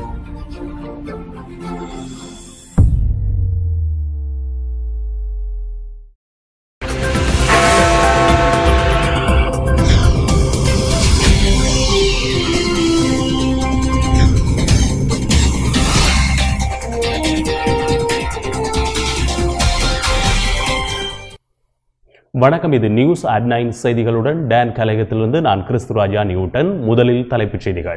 வணக்கம் இது news at nine செய்திகளுடன் டான் கலையகத்திலிருந்து நான் கிறிஸ்துராஜா நியூட்டன் முதலில் தலைப்புச் செய்திகள்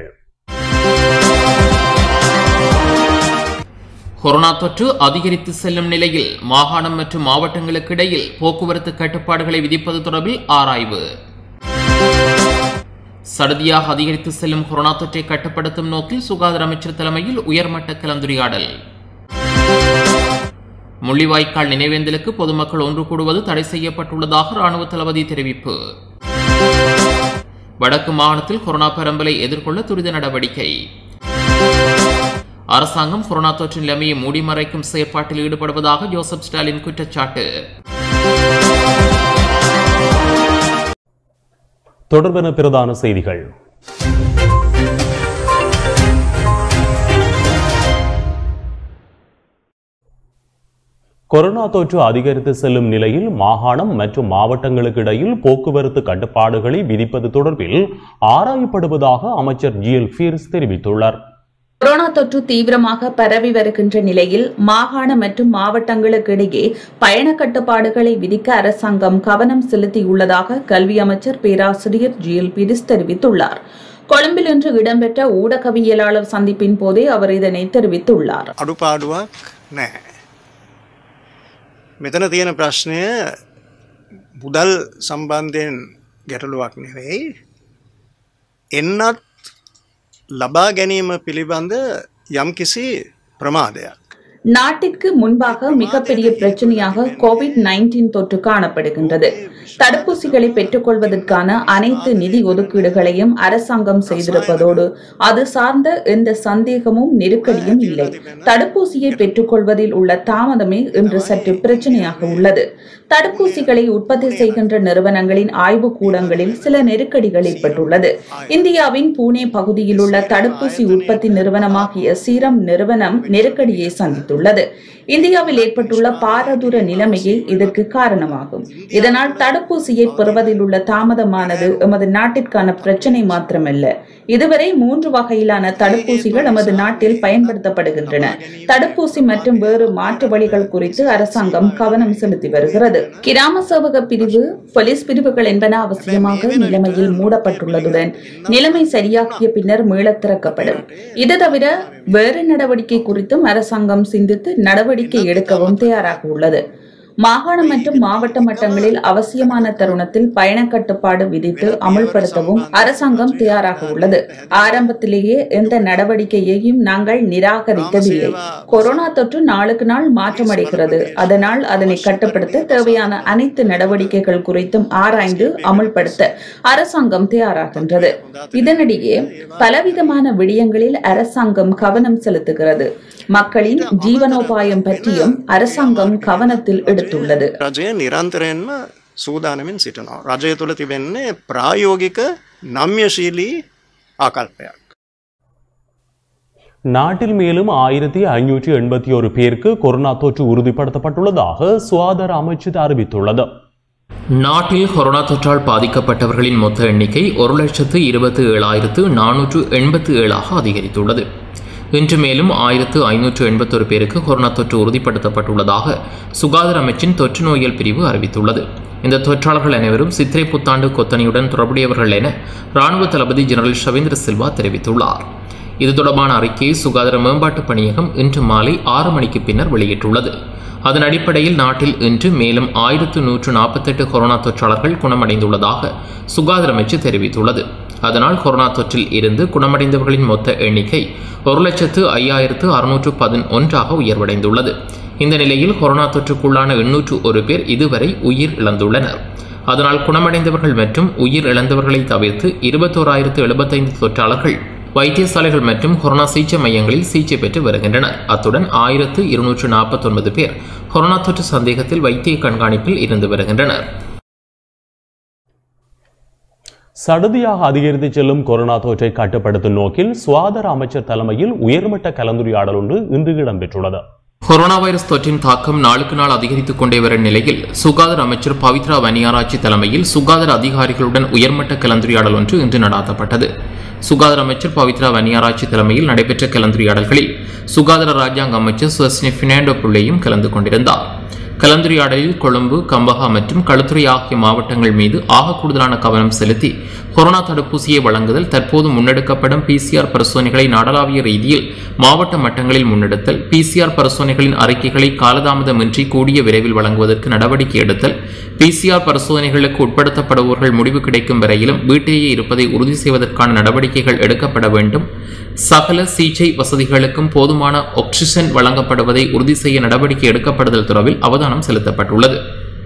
கொரோனா தொற்று அதிகரித்து செல்லும் நிலையில் மாகாணம் மற்றும் மாவட்டங்களுக்கு இடையில் போக்குவரத்து கட்டுப்பாடுகளை விதிப்பது தொடர்பில் ஆராய்வு சடுதியாக அதிகரித்து செல்லும் கொரோனா தொற்றை கட்டுப்படுத்தும் நோக்கில் சுகாதார அமைச்சர் தலைமையில் உயர்மட்ட கலந்துரையாடல் முள்ளிவாய்க்கால் நினைவேந்தலுக்கு பொதுமக்கள் ஒன்று கூடுவது தடை செய்யப்பட்டுள்ளதாக ராணுவ தளபதி தெரிவிப்பு வடக்கு மாகாணத்தில் கொரோனா பரம்பலை எதிர்கொள்ள துரித நடவடிக்கை அரசாங்கம் கொரோனா தொற்று நிலைமையை மூடிமறைக்கும் செயற்பாட்டில் ஈடுபடுவதாக ஜோசப் ஸ்டாலின் குற்றச்சாட்டு தொடர்பென பிரதான செய்திகள் கொரோனா தொற்று அதிகரித்து செல்லும் நிலையில் மாகாணம் மற்றும் மாவட்டங்களுக்கு இடையில் போக்குவரத்து கட்டுப்பாடுகளை விதிப்பது தொடர்பில் ஆராயப்படுவதாக அமைச்சர் ஜி எல் ஃபீர்ஸ் தெரிவித்துள்ளார் கொரோனா தொற்று தீவிரமாக பரவி வருகின்ற நிலையில் மாகாண மற்றும் மாவட்டங்களுக்கு இடையே பயண கட்டுப்பாடுகளை விதிக்க அரசாங்கம் கவனம் செலுத்தியுள்ளதாக கல்வி அமைச்சர் பேராசிரியர் ஜி எல் பீரிஸ் தெரிவித்துள்ளார் கொழும்பில் இன்று இடம்பெற்ற ஊடகவியலாளர் சந்திப்பின் போதே அவர் இதனை தெரிவித்துள்ளார் අඩුපාඩුවක් නෑ. මෙතන තියෙන ප්‍රශ්නය මුදල් සම්බන්ධයෙන් ගැටලුවක් නෙවෙයි එන්නත් ලබා ගැනීම පිළිබඳ යම් කිසි ප්‍රමාදයක්. நாட்டிற்கு முன்பாக மிகப்பெரிய பிரச்சனையாக கோவிட் 19 தொற்று காணப்படுகின்றது தடுப்பூசிகளை பெற்றுக்கொள்வதற்கான அனைத்து நிதி ஒதுக்கீடுகளையும் அரசாங்கம் செய்திருப்பதோடு அது சார்ந்த எந்த சந்தேகமும் நெருக்கடியும் இல்லை தடுப்பூசியை பெற்றுக்கொள்வதில் உள்ள தாமதமே இன்று சற்று பிரச்சனையாக உள்ளது தடுப்பூசிகளை உற்பத்தி செய்கின்ற நிறுவனங்களின் ஆய்வு கூடங்களில் சில நெருக்கடிகள் ஏற்பட்டுள்ளது இந்தியாவின் பூனே பகுதியில் உள்ள தடுப்பூசி உற்பத்தி நிறுவனமாகிய சீரம் நிறுவனம் நெருக்கடியை சந்தித்துள்ளது இந்தியாவில் ஏற்பட்டுள்ள பாரதூர நிலைமையே இதற்கு காரணமாகும் இதனால் தடுப்பூசியை பெறுவதில் உள்ள தாமதமானது எமது நாட்டிற்கான பிரச்சனை மாத்திரமல்ல இதுவரை மூன்று வகையிலான தடுப்பூசிகள் எமது நாட்டில் பயன்படுத்தப்படுகின்றன தடுப்பூசி மற்றும் வேறு மாற்று வழிகள் குறித்து அரசாங்கம் கவனம் செலுத்தி வருகிறது கிராம சேவக பிரிவு போலீஸ் பிரிவுகள் என்பன அவசியமாக நிலைமையில் மூடப்பட்டுள்ளதுடன் நிலைமை சரியாக்கிய பின்னர் மீளத் திறக்கப்படும் இது தவிர வேறு நடவடிக்கை குறித்தும் அரசாங்கம் சிந்தித்து நடவடிக்கை எடுக்கவும் தயாராக உள்ளது மாகாணம் மற்றும் மாவட்ட மட்டங்களில் அவசியமான தருணத்தில் பயண கட்டுப்பாடு விதித்து அமுல்படுத்தவும் அரசாங்கம் தயாராக உள்ளது ஆரம்பத்திலேயே எந்த நடவடிக்கையையும் நாங்கள் நிராகரித்ததில்லை கொரோனா தொற்று நாளுக்கு நாள் மாற்றமடைகிறது அதனால் அதனை கட்டுப்படுத்த தேவையான அனைத்து நடவடிக்கைகள் குறித்தும் ஆராய்ந்து அமுல்படுத்த அரசாங்கம் தயாராகின்றது இதனிடையே பலவிதமான விடயங்களில் அரசாங்கம் கவனம் செலுத்துகிறது மக்களின் ஜீவனோபாயம் பற்றியும் அரசாங்கம் கவனத்தில் எடுத்துள்ளது රජය නිරන්තරයෙන්ම සූදානමින් සිටනවා. රජය තුළ තිබෙන්නේ ප්‍රායෝගික නම්‍යශීලී ආකල්පයක්. நாட்டில் மேலும் ஆயிரத்தி ஐநூற்றி எண்பத்தி ஒரு பேருக்கு கொரோனா தொற்று உறுதிப்படுத்தப்பட்டுள்ளதாக சுகாதார அமைச்சு அறிவித்துள்ளது நாட்டில் கொரோனா தொற்றால் பாதிக்கப்பட்டவர்களின் மொத்த எண்ணிக்கை ஒரு லட்சத்து இருபத்தி ஏழாயிரத்து நானூற்று எண்பத்து ஏழாக அதிகரித்துள்ளது இன்று மேலும் ஆயிரத்து ஐநூற்று எண்பத்தொரு பேருக்கு கொரோனா தொற்று உறுதிப்படுத்தப்பட்டுள்ளதாக சுகாதார அமைச்சின் தொற்று நோயியல் பிரிவு அறிவித்துள்ளது இந்த தொற்றாளர்கள் அனைவரும் சித்திரை புத்தாண்டு கொத்தணியுடன் தொடர்புடையவர்கள் என ராணுவ தளபதி ஜெனரல் ஷவேந்திர சில்வா தெரிவித்துள்ளார் இது தொடர்பான அறிக்கையை சுகாதார மேம்பாட்டு பணியகம் இன்று மாலை ஆறு மணிக்கு பின்னர் வெளியிட்டுள்ளது அதன் அடிப்படையில் நாட்டில் இன்று மேலும் ஆயிரத்து நூற்று நாற்பத்தெட்டு கொரோனா தொற்றாளர்கள் குணமடைந்துள்ளதாக சுகாதார அமைச்சு தெரிவித்துள்ளது அதனால் கொரோனா தொற்றில் இருந்து குணமடைந்தவர்களின் மொத்த எண்ணிக்கை ஒரு லட்சத்து ஐயாயிரத்து அறுநூற்று பதினொன்றாக உயர்வடைந்துள்ளது இந்த நிலையில் கொரோனா தொற்றுக்குள்ளான எண்ணூற்று ஒரு பேர் இதுவரை உயிர் இழந்துள்ளனர் அதனால் குணமடைந்தவர்கள் மற்றும் உயிர் இழந்தவர்களை தவிர்த்து இருபத்தோராயிரத்து எழுபத்தைந்து தொற்றாளர்கள் வைத்தியசாலைகள் மற்றும் கொரோனா சிகிச்சை மையங்களில் சிகிச்சை பெற்று வருகின்றனர் அத்துடன் ஆயிரத்து இருநூற்று நாற்பத்தொன்பது பேர் கொரோனா தொற்று சந்தேகத்தில் வைத்திய கண்காணிப்பில் இருந்து வருகின்றனர் சடுதியாக அதிகரித்து செல்லும் கொரோனா தொற்றை கட்டுப்படுத்தும் நோக்கில் சுகாதார அமைச்சர் தலைமையில் உயர்மட்ட கலந்துரையாடல் ஒன்று இன்று இடம்பெற்றுள்ளது கொரோனா வைரஸ் தொற்றின் தாக்கம் நாளுக்கு நாள் அதிகரித்துக் கொண்டே வரும் நிலையில் சுகாதார அமைச்சர் பவித்ரா வனியாராய்ச்சி தலைமையில் சுகாதார அதிகாரிகளுடன் உயர்மட்ட கலந்துரையாடல் ஒன்று இன்று நடாத்தப்பட்டது சுகாதார அமைச்சர் பவித்ரா வனியாராய்ச்சி தலைமையில் நடைபெற்ற கலந்துரையாடல்களில் சுகாதார ராஜாங்க அமைச்சர் சுவஸ்னி பினாண்டோ பிள்ளையும் கலந்து கொண்டிருந்தார் கலந்துரையாடலில் கொழும்பு கம்பஹா மற்றும் களுத்துறை ஆகிய மாவட்டங்கள் மீது ஆக கூடுதலான கவனம் செலுத்தி கொரோனா தடுப்பூசியை வழங்குதல் தற்போது முன்னெடுக்கப்படும் பிசிஆர் பரிசோதனைகளை நாடளாவிய ரீதியில் மாவட்ட மட்டங்களில் முன்னெடுத்தல் பிசிஆர் பரிசோதனைகளின் அறிக்கைகளை காலதாமதமின்றி கூடிய விரைவில் வழங்குவதற்கு நடவடிக்கை எடுத்தல் பிசிஆர் பரிசோதனைகளுக்கு உட்படுத்தப்படுபவர்கள் முடிவு கிடைக்கும் வரையிலும் வீட்டிலேயே இருப்பதை உறுதி செய்வதற்கான நடவடிக்கைகள் எடுக்கப்பட வேண்டும் சகல சிகிச்சை வசதிகளுக்கும் போதுமான ஆக்சிஜன் வழங்கப்படுவதை உறுதி செய்ய நடவடிக்கை எடுக்கப்படுதல் தொடர்பில் அவதானம் செலுத்தப்பட்டுள்ளது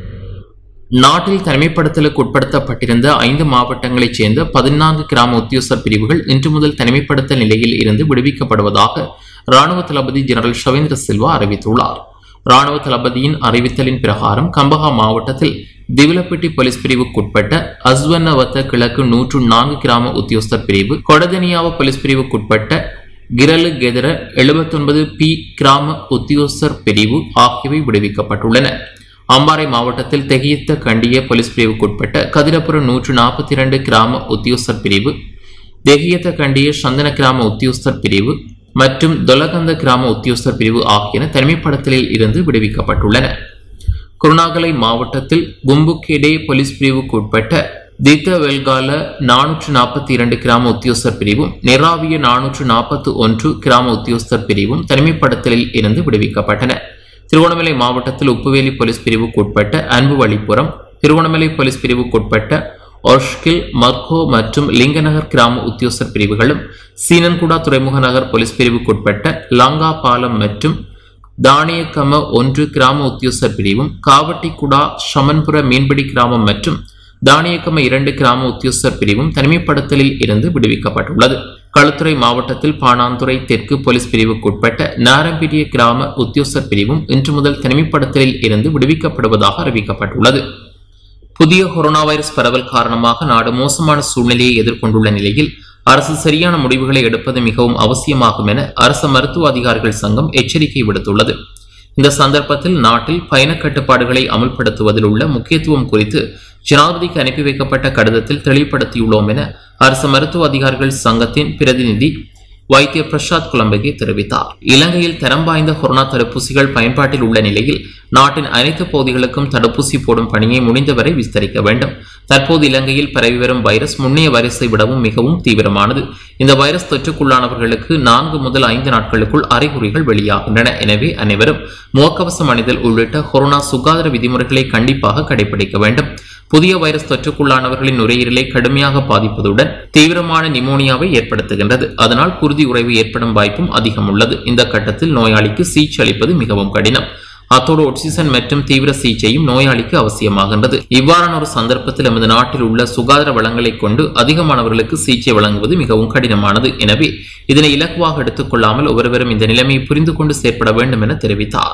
நாட்டில் தனிமைப்படுத்தலுக்கு உட்படுத்தப்பட்டிருந்த ஐந்து மாவட்டங்களைச் சேர்ந்த பதினான்கு கிராம உத்தியோகர் பிரிவுகள் இன்று முதல் தனிமைப்படுத்தல் நிலையில் இருந்து விடுவிக்கப்படுவதாக ராணுவ தளபதி ஜெனரல் ஷவேந்திர சில்வா அறிவித்துள்ளார் ராணுவ தளபதியின் அறிவித்தலின் பிரகாரம் கம்பஹா மாவட்டத்தில் திவிலப்பட்டி போலீஸ் பிரிவுக்குட்பட்ட அஸ்வன்னவத்த கிழக்கு நூற்று நான்கு கிராம உத்தியோகஸ்தர் பிரிவு கொடதனியாவ போலீஸ் பிரிவுக்குட்பட்ட கிரலு கெதர எழுபத்தொன்பது பி கிராம உத்தியோகஸ்தர் பிரிவு ஆகியவை விடுவிக்கப்பட்டுள்ளன அம்பாறை மாவட்டத்தில் தெகித்த கண்டிய போலீஸ் பிரிவுக்குட்பட்ட கதிரபுரம் நூற்று நாற்பத்தி இரண்டு கிராம உத்தியோகஸ்தர் பிரிவு தெகியத்த கண்டிய சந்தன கிராம உத்தியோகஸ்தர் பிரிவு மற்றும் தொலகந்த கிராம உத்தியோகஸ்தர் பிரிவு ஆகியன தனிமைப்படுத்தலில் இருந்து விடுவிக்கப்பட்டுள்ளன குருணாகலை மாவட்டத்தில் கும்புகேடே போலீஸ் பிரிவுக்கு உட்பட்ட தித்த வெல்கால நானூற்று நாற்பத்தி இரண்டு கிராம உத்தியோகஸ்தர் பிரிவும் நிராவிய நானூற்று நாற்பத்தி ஒன்று கிராம உத்தியோகஸ்தர் பிரிவும் தனிமைப்படுத்தலில் இருந்து விடுவிக்கப்பட்டன திருவண்ணாமலை மாவட்டத்தில் உப்புவேலி போலீஸ் பிரிவுக்கு உட்பட்ட அன்பு வழிப்புறம் திருவண்ணாமலை போலீஸ் பிரிவுக்கு உட்பட்ட ஒர்ஷ்கில் மர்கோ மற்றும் லிங்கநகர் கிராம உத்தியோகஸ்தர் பிரிவுகளும் சீனன்குடா துறைமுக நகர் போலீஸ் பிரிவுக்குட்பட்ட லாங்கா பாலம் மற்றும் தானியக்கம ஒன்று கிராம உத்தியோகஸ்தர் பிரிவும் காவட்டிக்குடா ஷமன்புர மீன்பிடி கிராமம் மற்றும் தானியக்கம இரண்டு கிராம உத்தியோகஸ்தர் பிரிவும் தனிமைப்படுத்தலில் இருந்து விடுவிக்கப்பட்டுள்ளது களுத்துறை மாவட்டத்தில் பாணாந்துறை தெற்கு போலீஸ் பிரிவுக்குட்பட்ட நாரம்பிரிய கிராம உத்தியோகஸ்தர் பிரிவும் இன்று முதல் தனிமைப்படுத்தலில் இருந்து விடுவிக்கப்படுவதாக அறிவிக்கப்பட்டுள்ளது புதிய கொரோனா வைரஸ் பரவல் காரணமாக நாடு மோசமான சூழ்நிலையை எதிர்கொண்டுள்ள நிலையில் அரசு சரியான முடிவுகளை எடுப்பது மிகவும் அவசியமாகும் என அரசு மருத்துவ அதிகாரிகள் சங்கம் எச்சரிக்கை விடுத்துள்ளது இந்த சந்தர்ப்பத்தில் நாட்டில் பயண கட்டுப்பாடுகளை அமல்படுத்துவதில் உள்ள முக்கியத்துவம் குறித்து ஜனாதிபதிக்கு அனுப்பி வைக்கப்பட்ட கடிதத்தில் தெளிவுபடுத்தியுள்ளோம் என அரசு மருத்துவ அதிகாரிகள் சங்கத்தின் பிரதிநிதி வைத்திய பிரசாத் குலம்பகே தெரிவித்தார் இலங்கையில் தரம் வாய்ந்த கொரோனா தடுப்பூசிகள் பயன்பாட்டில் உள்ள நிலையில் நாட்டின் அனைத்து பகுதிகளுக்கும் தடுப்பூசி போடும் பணியை முடிந்தவரை விஸ்தரிக்க வேண்டும் தற்போது இலங்கையில் பரவி வரும் வைரஸ் முன்னைய வைரஸை விடவும் மிகவும் தீவிரமானது இந்த வைரஸ் தொற்றுக்குள்ளானவர்களுக்கு நான்கு முதல் ஐந்து நாட்களுக்குள் அறிகுறிகள் வெளியாகின்றன எனவே அனைவரும் முகக்கவசம் அணிதல் உள்ளிட்ட கொரோனா சுகாதார விதிமுறைகளை கண்டிப்பாக கடைபிடிக்க வேண்டும் புதிய வைரஸ் தொற்றுக்குள்ளானவர்களின் நுரையீரலை கடுமையாக பாதிப்பதுடன் தீவிரமான நிமோனியாவை ஏற்படுத்துகின்றது அதனால் குருதி உறைவு ஏற்படும் வாய்ப்பும் அதிகம் உள்ளது இந்த கட்டத்தில் நோயாளிக்கு சிகிச்சை அளிப்பது மிகவும் கடினம் அத்தோடு ஆக்சிஜன் மற்றும் தீவிர சிகிச்சையும் நோயாளிக்கு அவசியமாகின்றது இவ்வாறான ஒரு சந்தர்ப்பத்தில் நமது நாட்டில் உள்ள சுகாதார வளங்களை கொண்டு அதிகமானவர்களுக்கு சிகிச்சை வழங்குவது மிகவும் கடினமானது எனவே இதனை இலக்குவாக எடுத்துக்கொள்ளாமல் ஒவ்வொருவரும் இந்த நிலைமையை புரிந்து கொண்டு செயற்பட வேண்டும் என தெரிவித்தார்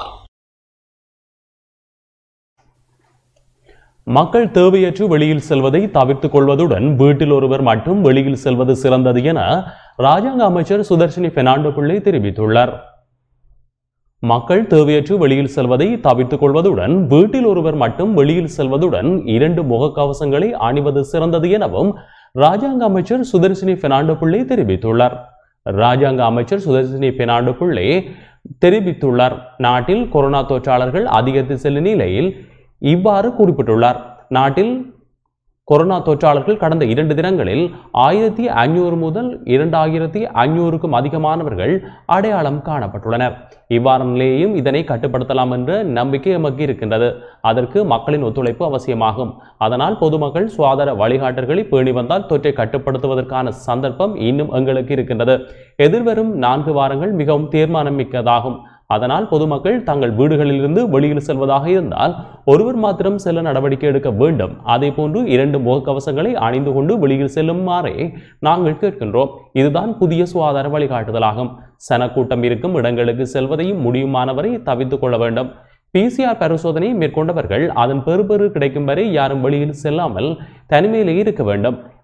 மக்கள் தேவையற்று வெளியில் செல்வதை தவிர்த்துக் கொள்வதுடன் வீட்டில் ஒருவர் மட்டும் வெளியில் செல்வது சிறந்தது என ராஜாங்க அமைச்சர் சுதர்ஷினி பெர்னாண்டோ பிள்ளை தெரிவித்துள்ளார் மக்கள் தேவையற்று வெளியில் செல்வதை தவிர்த்துக் கொள்வதுடன் வீட்டில் ஒருவர் மட்டும் வெளியில் செல்வதுடன் இரண்டு முகக்கவசங்களை அணிவது சிறந்தது எனவும் ராஜாங்க அமைச்சர் சுதர்ஷினி பெர்னாண்டோ பிள்ளை தெரிவித்துள்ளார் ராஜாங்க அமைச்சர் சுதர்ஷினி பெர்னாண்டோ பிள்ளை தெரிவித்துள்ளார் நாட்டில் கொரோனா தொற்றாளர்கள் அதிகரித்து செல்லும் நிலையில் இவ்வாறு குறிப்பிட்டுள்ளார் நாட்டில் கொரோனா தொற்றாளர்கள் கடந்த இரண்டு தினங்களில் ஆயிரத்தி ஐநூறு முதல் இரண்டாயிரத்தி ஐநூறுக்கும் அதிகமானவர்கள் அடையாளம் காணப்பட்டுள்ளனர் இவ்வாறான நிலையையும் இதனை கட்டுப்படுத்தலாம் என்ற நம்பிக்கை எமக்கு இருக்கின்றது அதற்கு மக்களின் ஒத்துழைப்பு அவசியமாகும் அதனால் பொதுமக்கள் சுகாதார வழிகாட்டல்களை பேணி வந்தால் தொற்றை கட்டுப்படுத்துவதற்கான சந்தர்ப்பம் இன்னும் எங்களுக்கு இருக்கின்றது எதிர்வரும் நான்கு வாரங்கள் மிகவும் தீர்மானம் மிக்கதாகும் அதனால் பொதுமக்கள் தங்கள் வீடுகளிலிருந்து வெளியில் செல்வதாக இருந்தால் ஒருவர் மாத்திரம் செல்ல நடவடிக்கை எடுக்க வேண்டும் அதே போன்று இரண்டு முகக்கவசங்களை அணிந்து கொண்டு வெளியில் செல்லுமாறே நாங்கள் கேட்கின்றோம் இதுதான் புதிய சுகாதார வழிகாட்டுதலாகும் சனக்கூட்டம் இருக்கும் இடங்களுக்கு செல்வதையும் முடியுமானவரை தவித்துக் கொள்ள வேண்டும் பிசிஆர் பரிசோதனை மேற்கொண்டவர்கள் அதன் பெறுபெறு கிடைக்கும் வரை யாரும் வெளியில் செல்லாமல் தனிமையிலே இருக்க வேண்டும்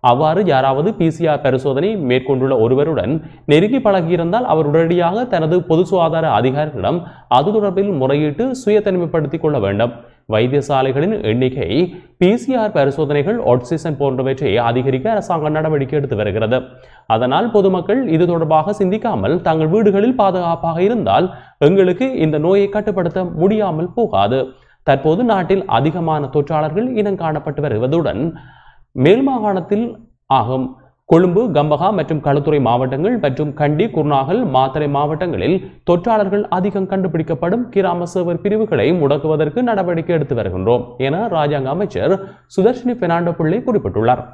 அவ்வாறு யாராவது பிசிஆர் பரிசோதனை மேற்கொண்டுள்ள ஒருவருடன் நெருங்கி பழகியிருந்தால் அவர் உடனடியாக தனது பொது சுகாதார அதிகாரிகளிடம் அது தொடர்பில் முறையிட்டு சுய தனிமைப்படுத்திக் கொள்ள வேண்டும் வைத்தியசாலைகளின் எண்ணிக்கை பிசிஆர் பரிசோதனைகள் ஆக்சிஜன் போன்றவற்றை அதிகரிக்க அரசாங்கம் நடவடிக்கை எடுத்து வருகிறது அதனால் பொதுமக்கள் இது தொடர்பாக சிந்திக்காமல் தங்கள் வீடுகளில் பாதுகாப்பாக இருந்தால் எங்களுக்கு இந்த நோயை கட்டுப்படுத்த முடியாமல் போகாது தற்போது நாட்டில் அதிகமான தொற்றாளர்கள் இனம் காணப்பட்டு வருவதுடன் மேல் மாகாணத்தில் ஆகும் கொழும்பு கம்பகா மற்றும் களுத்துறை மாவட்டங்கள் மற்றும் கண்டி குர்நாகல் மாத்தறை மாவட்டங்களில் தொற்றாளர்கள் அதிகம் கண்டுபிடிக்கப்படும் கிராம சேவர் பிரிவுகளை முடக்குவதற்கு நடவடிக்கை எடுத்து வருகின்றோம் என ராஜாங்க அமைச்சர் சுதர்ஷினி பெர்னாண்டோ பிள்ளை குறிப்பிட்டுள்ளார்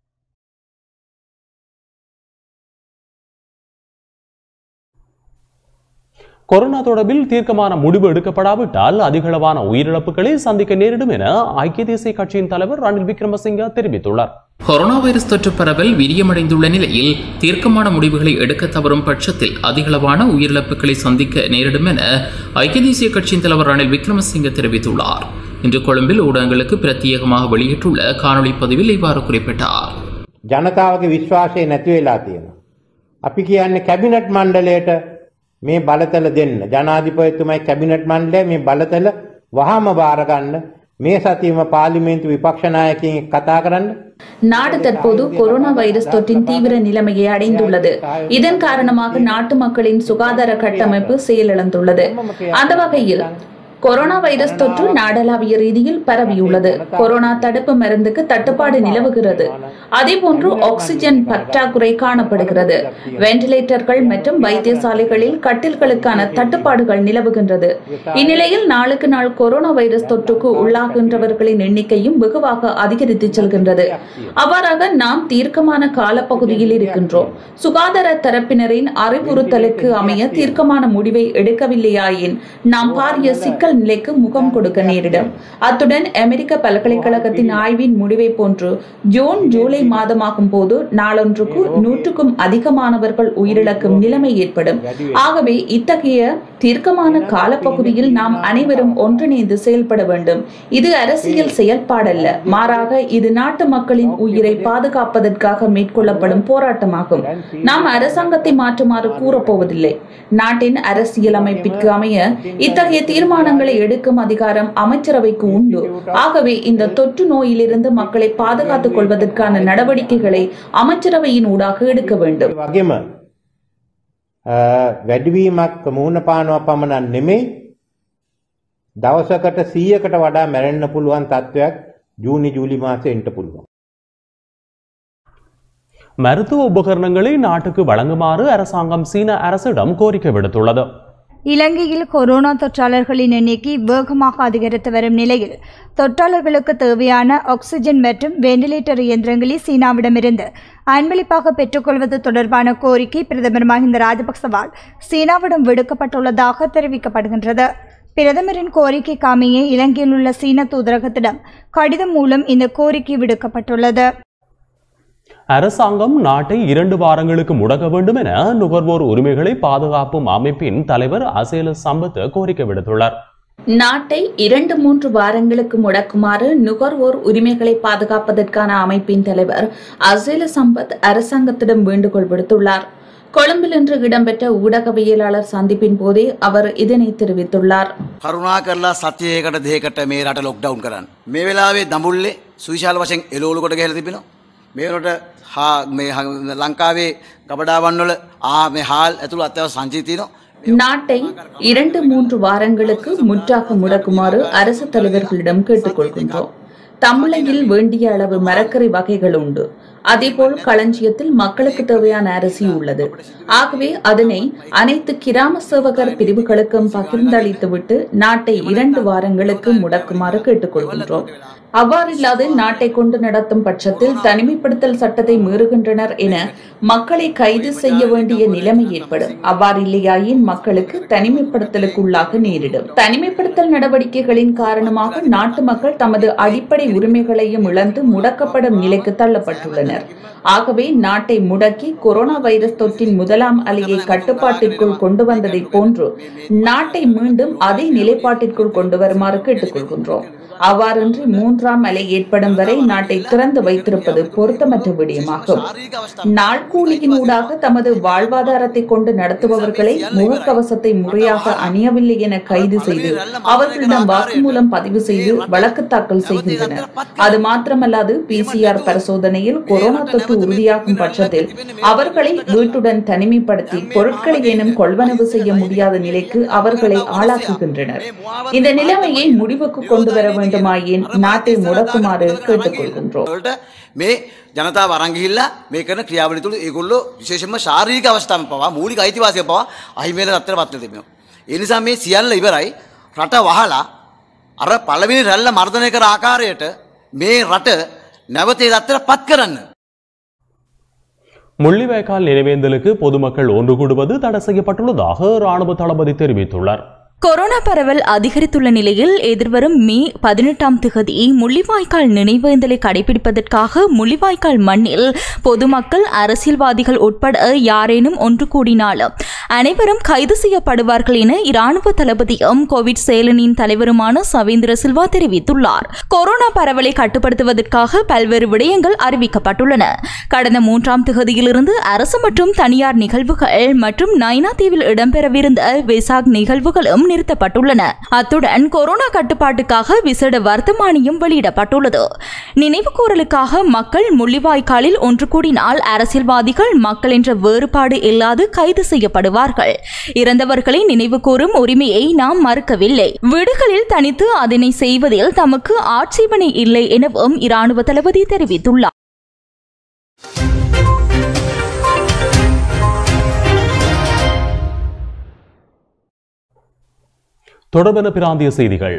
கொரோனா தொடர்பில் தீர்க்கமான முடிவு எடுக்கப்படாவிட்டால் அதிகளவான உயிரிழப்புகளை சந்திக்க நேரிடும் என ஐக்கிய தேசிய கட்சியின் தலைவர் ரணில் விக்ரமசிங்க தெரிவித்துள்ளார் கொரோனா வைரஸ் தொற்று பரவல் வீரியமடைந்துள்ள நிலையில் தீர்க்கமான முடிவுகளை எடுக்க தவறும் பட்சத்தில் அதிகளவான உயிரிழப்புகளை சந்திக்க நேரிடும் என ஐக்கிய தேசிய கட்சியின் தலைவர் ரணில் விக்ரமசிங்க தெரிவித்துள்ளார் இன்று கொழும்பில் ஊடகங்களுக்கு பிரத்யேகமாக வெளியிட்டுள்ள காணொளி பதிவில் இவ்வாறு குறிப்பிட்டார் ජනතාවගේ විශ්වාසය නැති වෙලා තියෙනවා. අපි කියන්නේ කැබිනට් මණ්ඩලයට මේ බලතල දෙන්න. ජනාධිපතිතුමයි කැබිනට් මණ්ඩලය මේ බලතල වහාම බාරගන්න මේ සතියම පාර්ලිමේන්තු විපක්ෂ නායකයින් එක්ක කතා කරන්න. நாடு தற்போது கொரோனா வைரஸ் தொற்றின் தீவிர நிலைமையை அடைந்துள்ளது இதன் காரணமாக நாட்டு மக்களின் சுகாதார கட்டமைப்பு செயலிழந்துள்ளது அந்த வகையில் கொரோனா வைரஸ் தொற்று நாடளாவிய ரீதியில் பரவியுள்ளது கொரோனா தடுப்பு மருந்துக்கு தட்டுப்பாடு நிலவுகிறது அதேபோன்று ஆக்சிஜன் பற்றாக்குறை காணப்படுகிறது வெண்டிலேட்டர்கள் மற்றும் வைத்தியசாலைகளில் கட்டில்களுக்கான தட்டுப்பாடுகள் நிலவுகின்றது இந்நிலையில் நாளுக்கு நாள் கொரோனா வைரஸ் தொற்றுக்கு உள்ளாகின்றவர்களின் எண்ணிக்கையும் வெகுவாக அதிகரித்து செல்கின்றது அவ்வாறாக நாம் தீர்க்கமான காலப்பகுதியில் இருக்கின்றோம் சுகாதார தரப்பினரின் அறிவுறுத்தலுக்கு அமைய தீர்க்கமான முடிவை எடுக்கவில்லையாயின் நாம் பாரிய சிக்கல் நிலைக்கு முகம் கொடுக்க நேரிடும் அத்துடன் அமெரிக்க பல்கலைக்கழகத்தின் ஆய்வின் முடிவை போன்று ஜூன் ஜூலை மாதமாகும் போது நாளொன்றுக்கு நூற்றுக்கும் அதிகமானவர்கள் உயிரிழக்கும் நிலைமை ஏற்படும் ஆகவே இத்தகைய தீர்க்கமான காலப்பகுதியில் நாம் அனைவரும் ஒன்றிணைந்து செயல்பட வேண்டும் இது அரசியல் செயல்பாடல்ல மாறாக இது நாட்டு மக்களின் உயிரை பாதுகாப்பதற்காக மேற்கொள்ளப்படும் போராட்டமாகும் நாம் அரசாங்கத்தை மாற்றுமாறு கூறப்போவதில்லை நாட்டின் அரசியல் அமைப்பிற்கு அமைய இத்தகைய தீர்மானங்களை எடுக்கும் அதிகாரம் அமைச்சரவைக்கு உண்டு ஆகவே இந்த தொற்று நோயிலிருந்து மக்களை பாதுகாத்துக் கொள்வதற்கான நடவடிக்கைகளை அமைச்சரவையின் ஊடாக எடுக்க வேண்டும் ඒ වගේම අ, වැඩිවීමක් මුහුණ පානවා පමණක් නෙමෙයි දවසකට 100කට වඩා මැරෙන්න පුළුවන් තත්ත්වයක් ජූනි ජූලි මාසෙ එන්න පුළුවන්. மருத்துவ உபகரணங்களை நாட்டுக்கு வழங்குமாறு அரசாங்கம் சீன அரசிடம் கோரிக்கை விடுத்துள்ளது இலங்கையில் கொரோனா தொற்றாளர்களின் எண்ணிக்கை வேகமாக அதிகரித்து வரும் நிலையில் தொற்றாளர்களுக்கு தேவையான ஆக்சிஜன் மற்றும் வெண்டிலேட்டர் இயந்திரங்களை சீனாவிடமிருந்து அன்பளிப்பாக பெற்றுக்கொள்வது தொடர்பான கோரிக்கை பிரதமர் மஹிந்த ராஜபக்சவால் சீனாவிடம் விடுக்கப்பட்டுள்ளதாக தெரிவிக்கப்படுகின்றது பிரதமரின் கோரிக்கைக்கு அமைய இலங்கையில் உள்ள சீன தூதரகத்திடம் கடிதம் மூலம் இந்த கோரிக்கை விடுக்கப்பட்டுள்ளது அரசாங்கம் நாட்டை இரண்டு வாரங்களுக்கு முடக்க வேண்டும் என நுகர்வோர் உரிமைகளை பாதுகாப்பும் அமைப்பின் தலைவர் அசேல சம்பத் கோரிக்கை விடுத்துள்ளார் நாட்டை இரண்டு மூன்று வாரங்களுக்கு முடக்குமாறு நுகர்வோர் உரிமைகளை பாதுகாப்பதற்கான அமைப்பின் தலைவர் அசேல சம்பத் அரசாங்கத்திடம் வேண்டுகோள் விடுத்துள்ளார் கொழும்பில் இன்று இடம்பெற்ற ஊடகவியலாளர் சந்திப்பின் போதே அவர் இதனை தெரிவித்துள்ளார் කරුණා කරලා සතියකට දෙකට මේ රට ලොක්ඩවුන් කරන්න. මේ වෙලාවේ දඹුල්ලේ සුවිශාල වශයෙන් එලෝලුකොට ගහලා තිබෙනවා. මේ වෙනකොට හා මේ හ- ලංකාවේ ගබඩාවන්වල ආ මේ හාල් ඇතුළු අත්‍යවශ්‍ය සංචිත තියෙනවා. நாட்டை இரண்டு மூன்று வாரங்களுக்கு முற்றாக முடக்குமாறு அரசு தலைவர்களிடம் கேட்டுக்கொள்கின்றோம் தமிழகில் வேண்டிய அளவு மரக்கறி வகைகள் உண்டு அதேபோல் களஞ்சியத்தில் மக்களுக்கு தேவையான அரிசி உள்ளது ஆகவே அதனை அனைத்து கிராம சேவகர் பிரிவுகளுக்கும் பகிர்ந்தளித்துவிட்டு நாட்டை இரண்டு வாரங்களுக்கு முடக்குமாறு கேட்டுக்கொள்கின்றோம் அவ்வாறில்லாது நாட்டை கொண்டு நடத்தும் பட்சத்தில் தனிமைப்படுத்தல் சட்டத்தை மீறுகின்றனர் என மக்களை கைது செய்ய வேண்டிய நிலைமை ஏற்படும் அவ்வாறில்லையாயின் மக்களுக்கு தனிமைப்படுத்தலுக்கு உள்ளாக நேரிடும் தனிமைப்படுத்தல் நடவடிக்கைகளின் காரணமாக நாட்டு மக்கள் தமது அடிப்படை உரிமைகளையும் இழந்து முடக்கப்படும் நிலைக்கு தள்ளப்பட்டுள்ளனர் வருகின்றனர் ஆகவே நாட்டை முடக்கி கொரோனா வைரஸ் தொற்றின் முதலாம் அலையை கட்டுப்பாட்டிற்குள் கொண்டு வந்ததை போன்று நாட்டை மீண்டும் அதே நிலைப்பாட்டிற்குள் கொண்டு வருமாறு கேட்டுக்கொள்கின்றோம் அவ்வாறின்றி மூன்றாம் அலை ஏற்படும் வரை நாட்டை திறந்து வைத்திருப்பது பொருத்தமற்ற விடயமாகும் நாள் கூலியினூடாக தமது வாழ்வாதாரத்தை கொண்டு நடத்துபவர்களை முகக்கவசத்தை முறையாக அணியவில்லை என கைது செய்து அவர்களிடம் வாக்குமூலம் பதிவு செய்து வழக்கு தாக்கல் செய்கின்றனர் அது மாத்திரமல்லாது பிசிஆர் பரிசோதனையில் கொரோனா தொற்று உறுதியாகும் பட்சத்தில் அவர்களை வீட்டுடன் தனிமைப்படுத்தி பொருட்களை ஏனும் கொள்வனவு செய்ய முடியாத நிலைக்கு அவர்களை ஆளாக்குகின்றனர் இந்த நிலைமையை முடிவுக்கு கொண்டு வர வேண்டுமாயின் நாட்டை முடக்குமாறு கேட்டுக்கொள்கின்றோம் වලට මේ ජනතාව අරන් ගිහිල්ලා මේ කරන ක්‍රියාවලිය තුළ ඒගොල්ලෝ විශේෂයෙන්ම ශාරීරික අවස්ථාවෙන් පවා මූලික අයිතිවාසිකම් පවා අහිමි වෙන තත්ත්වයට පත් වෙලා තිබෙනවා. ඒ නිසා මේ සියල්ල ඉවරයි රට වහලා අර පළවෙනි රැල්ල මර්ධනය කර ආකාරයට මේ රට නැවත ඒ තත්ත්වයට පත් කරන්න. முள்ளிவாய்க்கால் நினைவேந்தலுக்கு பொதுமக்கள் ஒன்று கூடுவது தடை செய்யப்பட்டுள்ளதாக ராணுவ தளபதி தெரிவித்துள்ளார் கொரோனா பரவல் அதிகரித்துள்ள நிலையில் எதிர்வரும் மே பதினெட்டாம் திகதி முள்ளிவாய்க்கால் நினைவேந்தலை கடைபிடிப்பதற்காக முள்ளிவாய்க்கால் மண்ணில் பொதுமக்கள் அரசியல்வாதிகள் உட்பட யாரேனும் ஒன்று கூடினாலும் அனைவரும் கைது செய்யப்படுவார்கள் என இராணுவ தளபதியும் கோவிட் செயலனின் தலைவருமான சவேந்திர சில்வா தெரிவித்துள்ளார் கொரோனா பரவலை கட்டுப்படுத்துவதற்காக பல்வேறு விடயங்கள் அறிவிக்கப்பட்டுள்ளன கடந்த மூன்றாம் திகதியிலிருந்து அரசு மற்றும் தனியார் நிகழ்வுகள் மற்றும் நைனா தீவில் இடம்பெறவிருந்த வெசாக் நிகழ்வுகளும் நிறுத்தப்பட்டுள்ளன அத்துடன் கொரோனா கட்டுப்பாட்டுக்காக விசேட வர்த்தமானியும் வெளியிடப்பட்டுள்ளது நினைவு கூறலுக்காக மக்கள் முள்ளிவாய்க்காலில் ஒன்று கூடினால் அரசியல்வாதிகள் மக்கள் என்ற வேறுபாடு இல்லாது கைது செய்யப்படுவார்கள் இறந்தவர்களை நினைவு கூறும் உரிமையை நாம் மறுக்கவில்லை வீடுகளில் தனித்து அதனை செய்வதில் தமக்கு ஆட்சேபனை இல்லை எனவும் இராணுவ தளபதி தெரிவித்துள்ளார் தொடர்பென பிராந்திய செய்திகள்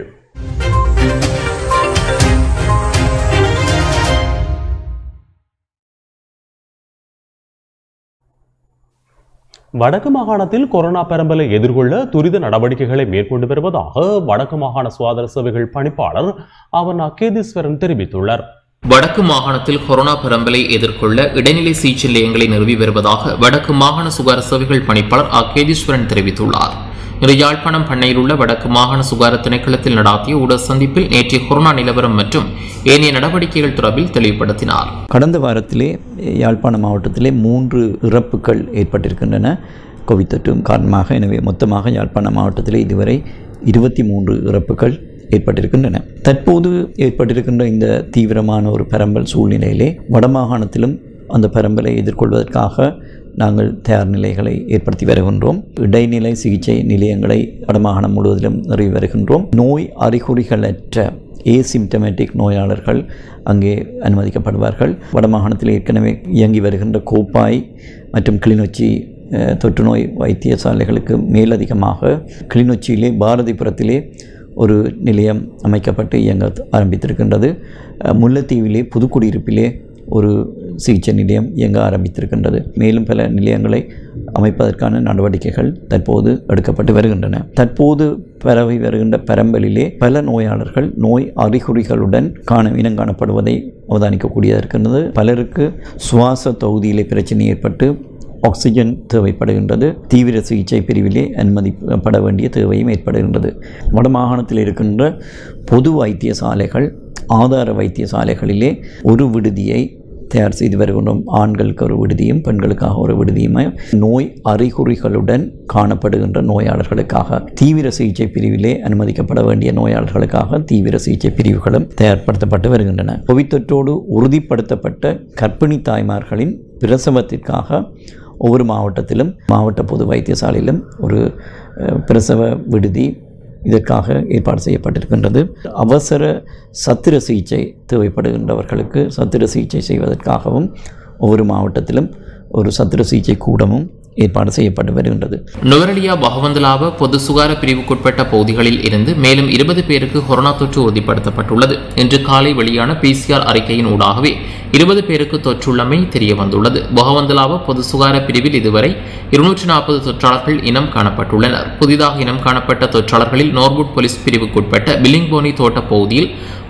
வடக்கு மாகாணத்தில் கொரோனா பரம்பலை எதிர்கொள்ள துரித நடவடிக்கைகளை மேற்கொண்டு வருவதாக வடக்கு மாகாண சுகாதார சேவைகள் பணிப்பாளர் அவன் அகேதீஸ்வரன் தெரிவித்துள்ளார் வடக்கு மாகாணத்தில் கொரோனா பரம்பலை எதிர்கொள்ள இடைநிலை சிகிச்சை நிலையங்களை நிறுவி வருவதாக வடக்கு மாகாண சுகார சேவைகள் பணிப்பாளர் அகேதீஸ்வரன் தெரிவித்துள்ளார் இன்று யாழ்ப்பாணம் பண்ணையில் உள்ள வடக்கு மாகாண சுகார திணைக்களத்தில் நடாத்திய ஊடக சந்திப்பில் நேற்றைய கொரோனா நிலவரம் மற்றும் ஏனைய நடவடிக்கைகள் தொடர்பில் தெளிவுபடுத்தினார் கடந்த வாரத்திலே யாழ்ப்பாண மாவட்டத்திலே மூன்று இறப்புகள் ஏற்பட்டிருக்கின்றன கோவிட் தொற்று காரணமாக எனவே மொத்தமாக யாழ்ப்பாண மாவட்டத்திலே இதுவரை இருபத்தி மூன்று இறப்புகள் ஏற்பட்டிருக்கின்றன தற்போது ஏற்பட்டிருக்கின்ற இந்த தீவிரமான ஒரு பரம்பல் சூழ்நிலையிலே வடமாகாணத்திலும் அந்த பரம்பலை எதிர்கொள்வதற்காக நாங்கள் தயார் நிலைகளை ஏற்படுத்தி வருகின்றோம் இடைநிலை சிகிச்சை நிலையங்களை வடமாகாணம் முழுவதிலும் நிறுவி வருகின்றோம் நோய் அறிகுறிகளற்ற ஏசிம்டமேட்டிக் நோயாளர்கள் அங்கே அனுமதிக்கப்படுவார்கள் வடமாகாணத்தில் ஏற்கனவே இயங்கி வருகின்ற கோப்பாய் மற்றும் கிளிநொச்சி அஹ், தொற்றுநோய் வைத்தியசாலைகளுக்கு மேலதிகமாக கிளிநொச்சியிலே பாரதிபுரத்திலே ஒரு நிலையம் அமைக்கப்பட்டு இயங்க ஆரம்பித்திருக்கின்றது அஹ், முல்லைத்தீவிலே புதுக்குடியிருப்பிலே ஒரு சிகிச்சை நிலையம் இயங்க ஆரம்பித்திருக்கின்றது மேலும் பல நிலையங்களை அமைப்பதற்கான நடவடிக்கைகள் தற்போது எடுக்கப்பட்டு வருகின்றன தற்போது பரவி வருகின்ற பரம்பலிலே பல நோயாளர்கள் நோய் அறிகுறிகளுடன் காண இனம் காணப்படுவதை அவதானிக்கக்கூடியதாக இருக்கின்றது பலருக்கு சுவாச தொகுதியிலே பிரச்சனை ஏற்பட்டு ஆக்சிஜன் தேவைப்படுகின்றது தீவிர சிகிச்சை பிரிவிலே அனுமதிப்பட வேண்டிய தேவையும் ஏற்படுகின்றது வடமாகாணத்தில் இருக்கின்ற பொது வைத்தியசாலைகள் ஆதார வைத்தியசாலைகளிலே ஒரு விடுதியை தயார் செய்து வருகின்றோம் ஆண்களுக்கு ஒரு விடுதியும் பெண்களுக்காக ஒரு விடுதியுமே நோய் அறிகுறிகளுடன் காணப்படுகின்ற நோயாளர்களுக்காக தீவிர சிகிச்சை பிரிவிலே அனுமதிக்கப்பட வேண்டிய நோயாளர்களுக்காக தீவிர சிகிச்சை பிரிவுகளும் தயார்படுத்தப்பட்டு வருகின்றன கோவிட் தொற்றோடு உறுதிப்படுத்தப்பட்ட கர்ப்பிணி தாய்மார்களின் பிரசவத்திற்காக ஒவ்வொரு மாவட்டத்திலும் மாவட்ட பொது வைத்தியசாலையிலும் ஒரு அஹ், பிரசவ விடுதி இதற்காக ஏற்பாடு செய்யப்பட்டிருக்கின்றது அவசர சத்திர சிகிச்சை தேவைப்படுகின்றவர்களுக்கு சத்திர சிகிச்சை செய்வதற்காகவும் ஒவ்வொரு மாவட்டத்திலும் ஒரு சத்திர சிகிச்சை கூடமும் ஏற்பாடு செய்யப்பட்டு வருகின்றது நுவரலியா பகவந்தலாவ பொது சுகார பிரிவுக்குட்பட்ட பகுதிகளில் இருந்து மேலும் இருபது பேருக்கு கொரோனா தொற்று உறுதிப்படுத்தப்பட்டுள்ளது இன்று காலை வெளியான பிசிஆர் அறிக்கையின் ஊடாகவே இருபது பேருக்கு தொற்றுள்ளமை தெரிய வந்துள்ளது பகவந்தலாவ பொது சுகார பிரிவில் இதுவரை இருநூற்றி நாற்பது தொற்றாளர்கள் இனம் காணப்பட்டுள்ளனர் புதிதாக இனம் காணப்பட்ட தொற்றாளர்களில் நோர்வுட் போலீஸ் பிரிவுக்குட்பட்ட பில்லிங்போனி தோட்ட பகுதியில்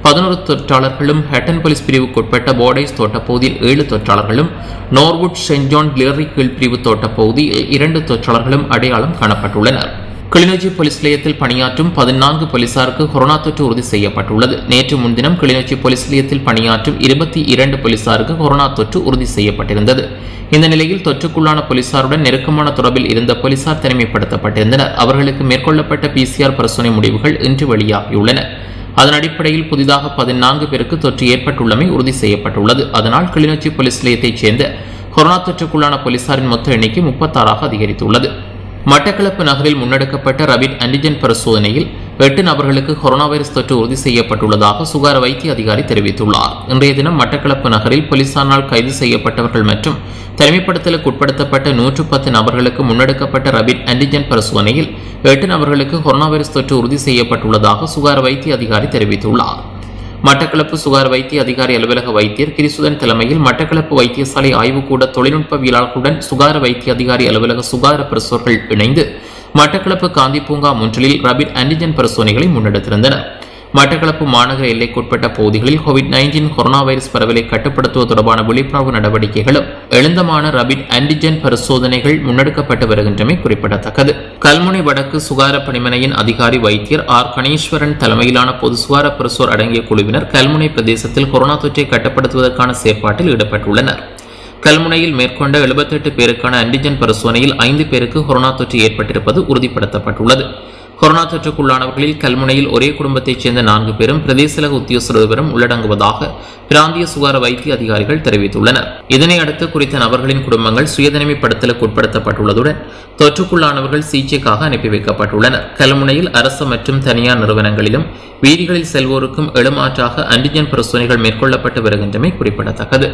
பதினோரு தொற்றாளர்களும் ஹட்டன் போலீஸ் பிரிவுக்குட்பட்ட போர்டைஸ் தோட்டப்பகுதியில் ஏழு தொற்றாளர்களும் நோர்வுட் சென்ட் ஜான் கிளரி கீழ் பிரிவு தோட்டப்பகுதியில் இரண்டு தொற்றாளர்களும் அடையாளம் காணப்பட்டுள்ளனர் கிளிநொச்சி போலீஸ் நிலையத்தில் பணியாற்றும் பதினான்கு போலீசாருக்கு கொரோனா தொற்று உறுதி செய்யப்பட்டுள்ளது நேற்று முன்தினம் கிளிநொச்சி போலீஸ் நிலையத்தில் பணியாற்றும் இருபத்தி இரண்டு போலீசாருக்கு கொரோனா தொற்று உறுதி செய்யப்பட்டிருந்தது இந்த நிலையில் தொற்றுக்குள்ளான போலீசாருடன் நெருக்கமான தொடர்பில் இருந்த போலீசார் தனிமைப்படுத்தப்பட்டிருந்தனர் அவர்களுக்கு மேற்கொள்ளப்பட்ட பிசிஆர் பரிசோதனை முடிவுகள் இன்று வெளியாகியுள்ளன அதன் அடிப்படையில் புதிதாக பதினான்கு பேருக்கு தொற்று ஏற்பட்டுள்ளமை உறுதி செய்யப்பட்டுள்ளது அதனால் கிளிநொச்சி போலீஸ் நிலையத்தைச் சேர்ந்த கொரோனா தொற்றுக்குள்ளான போலீசாரின் மொத்த எண்ணிக்கை முப்பத்தாறாக அதிகரித்துள்ளது மட்டக்களப்பு நகரில் முன்னெடுக்கப்பட்ட ரபிட் ஆன்டிஜென் பரிசோதனையில் எட்டு நபர்களுக்கு கொரோனா வைரஸ் தொற்று உறுதி செய்யப்பட்டுள்ளதாக சுகார வைத்திய அதிகாரி தெரிவித்துள்ளார் இன்றைய தினம் மட்டக்களப்பு நகரில் போலீசாரால் கைது செய்யப்பட்டவர்கள் மற்றும் தனிமைப்படுத்தலுக்கு உட்படுத்தப்பட்ட நூற்று பத்து நபர்களுக்கு முன்னெடுக்கப்பட்ட ரபிட் ஆன்டிஜென் பரிசோதனையில் எட்டு நபர்களுக்கு கொரோனா வைரஸ் தொற்று உறுதி செய்யப்பட்டுள்ளதாக சுகார வைத்திய அதிகாரி தெரிவித்துள்ளார் மட்டக்களப்பு சுகார் வைத்திய அதிகாரி அலுவலக வைத்தியர் கிரிசுதன் தலைமையில் மட்டக்களப்பு வைத்தியசாலை ஆய்வுக்கூட தொழில்நுட்பவியலாளர்களுடன் சுகார வைத்திய அதிகாரி அலுவலக சுகார பிரசோர்கள் இணைந்து மட்டக்களப்பு காந்தி பூங்கா முன்றிலில் ரபிட் ஆன்டிஜென் பரிசோதனைகளை முன்னெடுத்திருந்தனர் மட்டக்களப்பு மாநகர எல்லைக்குட்பட்ட பகுதிகளில் கோவிட் நைன்டீன் கொரோனா வைரஸ் பரவலை கட்டுப்படுத்துவது தொடர்பான விழிப்புணர்வு நடவடிக்கைகளும் எழுந்தமான ரபிட் ஆன்டிஜென் பரிசோதனைகள் முன்னெடுக்கப்பட்டு வருகின்றமை குறிப்பிடத்தக்கது கல்முனை வடக்கு சுகார பணிமனையின் அதிகாரி வைத்தியர் ஆர் கணேஸ்வரன் தலைமையிலான பொது சுகார பிரசோர் அடங்கிய குழுவினர் கல்முனை பிரதேசத்தில் கொரோனா தொற்றை கட்டுப்படுத்துவதற்கான செயற்பாட்டில் ஈடுபட்டுள்ளனர் கல்முனையில் மேற்கொண்ட எழுபத்தெட்டு பேருக்கான ஆன்டிஜென் பரிசோதனையில் ஐந்து பேருக்கு கொரோனா தொற்று ஏற்பட்டிருப்பது உறுதிப்படுத்தப்பட்டுள்ளது கொரோனா தொற்றுக்குள்ளானவர்களில் கல்முனையில் ஒரே குடும்பத்தைச் சேர்ந்த நான்கு பேரும் பிரதேசலக உத்தியோகஸ்தர் ஒருவரும் உள்ளடங்குவதாக பிராந்திய சுகார வைத்திய அதிகாரிகள் தெரிவித்துள்ளனர் இதனை அடுத்து குறித்த நபர்களின் குடும்பங்கள் சுயதனிமைப்படுத்தலுக்கு உட்படுத்தப்பட்டுள்ளதுடன் தொற்றுக்குள்ளானவர்கள் சிகிச்சைக்காக அனுப்பி வைக்கப்பட்டுள்ளனர் கல்முனையில் அரசு மற்றும் தனியார் நிறுவனங்களிலும் வீதிகளில் செல்வோருக்கும் எழுமாற்றாக ஆன்டிஜென் பரிசோதனைகள் மேற்கொள்ளப்பட்டு வருகின்றமை குறிப்பிடத்தக்கது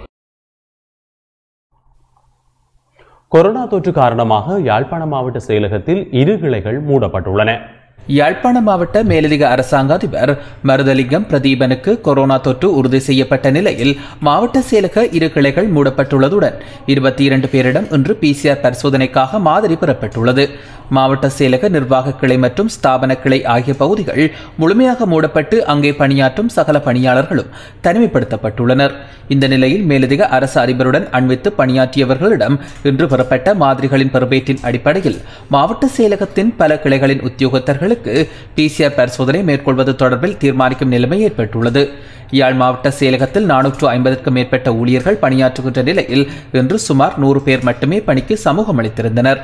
கொரோனா தொற்று காரணமாக யாழ்ப்பாண மாவட்ட செயலகத்தில் இரு கிளைகள் மூடப்பட்டுள்ளன யாழ்ப்பாண மாவட்ட மேலதிக அரசாங்க அதிபர் மருதலிங்கம் பிரதீபனுக்கு கொரோனா தொற்று உறுதி செய்யப்பட்ட நிலையில் மாவட்ட செயலக இரு கிளைகள் மூடப்பட்டுள்ளதுடன் இருபத்தி இரண்டு பேரிடம் இன்று பிசிஆர் பரிசோதனைக்காக மாதிரி பெறப்பட்டுள்ளது மாவட்ட செயலக நிர்வாக கிளை மற்றும் ஸ்தாபன கிளை ஆகிய பகுதிகள் முழுமையாக மூடப்பட்டு அங்கே பணியாற்றும் சகல பணியாளர்களும் தனிமைப்படுத்தப்பட்டுள்ளனர் இந்த நிலையில் மேலதிக அரசு அதிபருடன் அண்மித்து பணியாற்றியவர்களிடம் இன்று பெறப்பட்ட மாதிரிகளின் பெறுபேற்றின் அடிப்படையில் மாவட்ட செயலகத்தின் பல கிளைகளின் உத்தியோகத்தர்களுக்கு பிசிஆர் பரிசோதனை மேற்கொள்வது தொடர்பில் தீர்மானிக்கும் நிலைமை ஏற்பட்டுள்ளது யாழ் மாவட்ட செயலகத்தில் நானூற்று ஐம்பதற்கும் மேற்பட்ட ஊழியர்கள் பணியாற்றுகின்ற நிலையில் இன்று சுமார் நூறு பேர் மட்டுமே பணிக்கு சமூகம் அளித்திருந்தனர்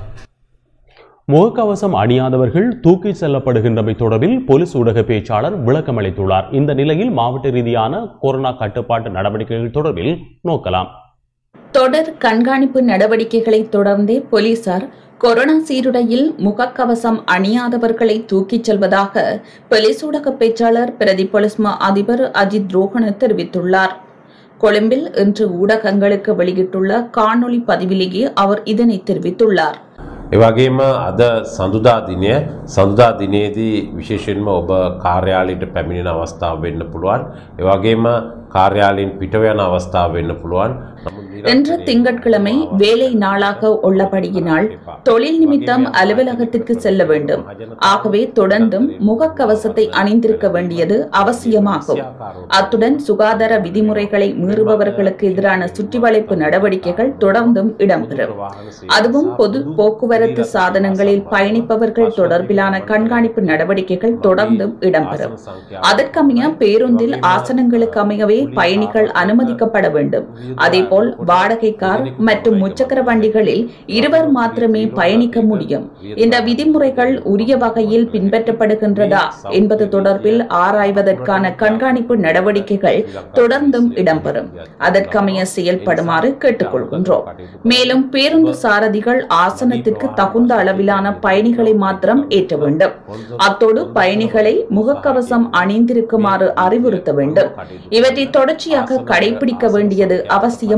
முகக்கவசம் அணியாதவர்கள் தூக்கிச் செல்லப்படுகின்றமை தொடர்பில் போலீஸ் ஊடக பேச்சாளர் விளக்கம் அளித்துள்ளார் இந்த நிலையில் மாவட்ட ரீதியான கொரோனா கட்டுப்பாட்டு நடவடிக்கைகள் தொடர்பில் நோக்கலாம் தொடர் கண்காணிப்பு நடவடிக்கைகளை தொடர்ந்தே போலீசார் கொரோனா சீருடையில் முகக்கவசம் அணியாதவர்களை தூக்கிச் செல்வதாக போலீஸ் ஊடக பேச்சாளர் பிரதி போலீஸ் மா அதிபர் அஜித் ரோஹன தெரிவித்துள்ளார் கொழும்பில் இன்று ஊடகங்களுக்கு வெளியிட்டுள்ள காணொளி பதிவிலேயே அவர் இதனை தெரிவித்துள்ளார் එවගේම අද සඳුදා දිනය සඳුදා දිනේදී විශේෂෙන්ම ඔබ කාර්යාලයට පැමිණෙන අවස්ථාව වෙන්න පුළුවන්. එවගේම කාර්යාලයෙන් පිටව යන අවස්ථාව වෙන්න පුළුවන්. නමුත් இன்று திங்கட்கிழமை வேலை நாளாக உள்ளபடியினால் தொழில் நிமித்தம் அலுவலகத்திற்கு செல்ல வேண்டும் ஆகவே தொடர்ந்தும் முகக்கவசத்தை அணிந்திருக்க வேண்டியது அவசியமாகும் அத்துடன் சுகாதார விதிமுறைகளை மீறுபவர்களுக்கு எதிரான சுற்றிவளைப்பு நடவடிக்கைகள் தொடர்ந்தும் இடம்பெறும் அதுவும் பொது போக்குவரத்து சாதனங்களில் பயணிப்பவர்கள் தொடர்பிலான கண்காணிப்பு நடவடிக்கைகள் தொடர்ந்தும் இடம்பெறும் அதற்கமைய பேருந்தில் ஆசனங்களுக்கு அமையவே பயணிகள் அனுமதிக்கப்பட வேண்டும் அதேபோல் வாடகை கார் மற்றும் முச்சக்கர வண்டிகளில் இருவர் மாத்திரமே பயணிக்க முடியும் இந்த விதிமுறைகள் உரிய வகையில் பின்பற்றப்படுகின்றதா என்பது தொடர்பில் ஆராய்வதற்கான கண்காணிப்பு நடவடிக்கைகள் தொடர்ந்தும் இடம்பெறும் அதற்கமைய செயல்படுமாறு கேட்டுக்கொள்கின்றோம் மேலும் பேருந்து சாரதிகள் ஆசனத்திற்கு தகுந்த அளவிலான பயணிகளை மாத்திரம் ஏற்ற வேண்டும் அத்தோடு பயணிகளை முகக்கவசம் அணிந்திருக்குமாறு அறிவுறுத்த வேண்டும் இவற்றை தொடர்ச்சியாக கடைபிடிக்க வேண்டியது அவசியம்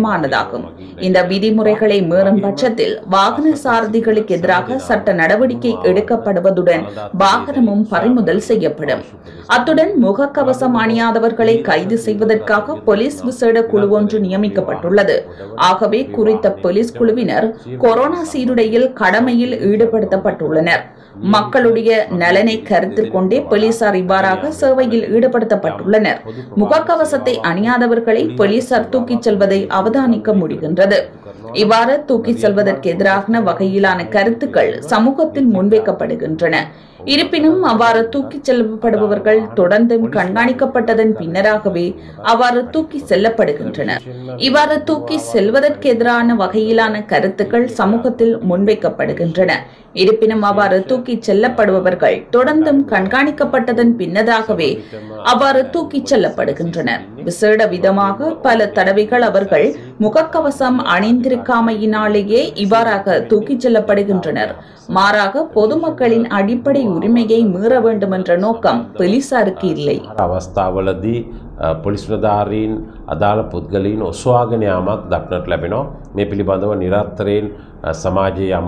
முக்கியமானதாகும் இந்த விதிமுறைகளை மீறும் பட்சத்தில் வாகன சாரதிகளுக்கு எதிராக சட்ட நடவடிக்கை எடுக்கப்படுவதுடன் வாகனமும் பறிமுதல் செய்யப்படும் அத்துடன் முகக்கவசம் அணியாதவர்களை கைது செய்வதற்காக போலீஸ் விசேட குழு ஒன்று நியமிக்கப்பட்டுள்ளது ஆகவே குறித்த போலீஸ் குழுவினர் கொரோனா சீருடையில் கடமையில் ஈடுபடுத்தப்பட்டுள்ளனர் மக்களுடைய நலனை கருத்தில் கொண்டே போலீசார் இவ்வாறாக சேவையில் ஈடுபடுத்தப்பட்டுள்ளனர் முகக்கவசத்தை அணியாதவர்களை போலீசார் தூக்கிச் செல்வதை அவதானிக்க முடிகின்றது இவ்வாறு தூக்கிச் செல்வதற்கு எதிரான வகையிலான கருத்துக்கள் சமூகத்தில் முன்வைக்கப்படுகின்றன இருப்பினும் அவ்வாறு தூக்கிச் செல்லப்படுபவர்கள் தொடர்ந்தும் கண்காணிக்கப்பட்டதன் பின்னராகவே அவ்வாறு தூக்கி செல்லப்படுகின்றனர் இவ்வாறு தூக்கி செல்வதற்கு எதிரான வகையிலான கருத்துக்கள் சமூகத்தில் முன்வைக்கப்படுகின்றன இருப்பினும் அவ்வாறு தூக்கிச் செல்லப்படுபவர்கள் தொடர்ந்தும் கண்காணிக்கப்பட்டதன் பின்னதாகவே அவ்வாறு தூக்கிச் செல்லப்படுகின்றனர் விசேட விதமாக பல தடவைகள் அவர்கள் முகக்கவசம் அணிந்திருக்காமையினாலேயே இவ்வாறாக தூக்கிச் செல்லப்படுகின்றனர் மாறாக பொதுமக்களின் அடிப்படை உரிமையை மீற வேண்டும் என்ற நோக்கம் போலீசாருக்கு இல்லை අවස්ථාවලදී පොලිස් ප්‍රධාරීන් අදාළ පුද්ගලීන් ඔස්වාගෙන යාමක් දක්නට ලැබෙනවා මේ පිළිබඳව නිරත්තරයෙන් සමාජයේ යම්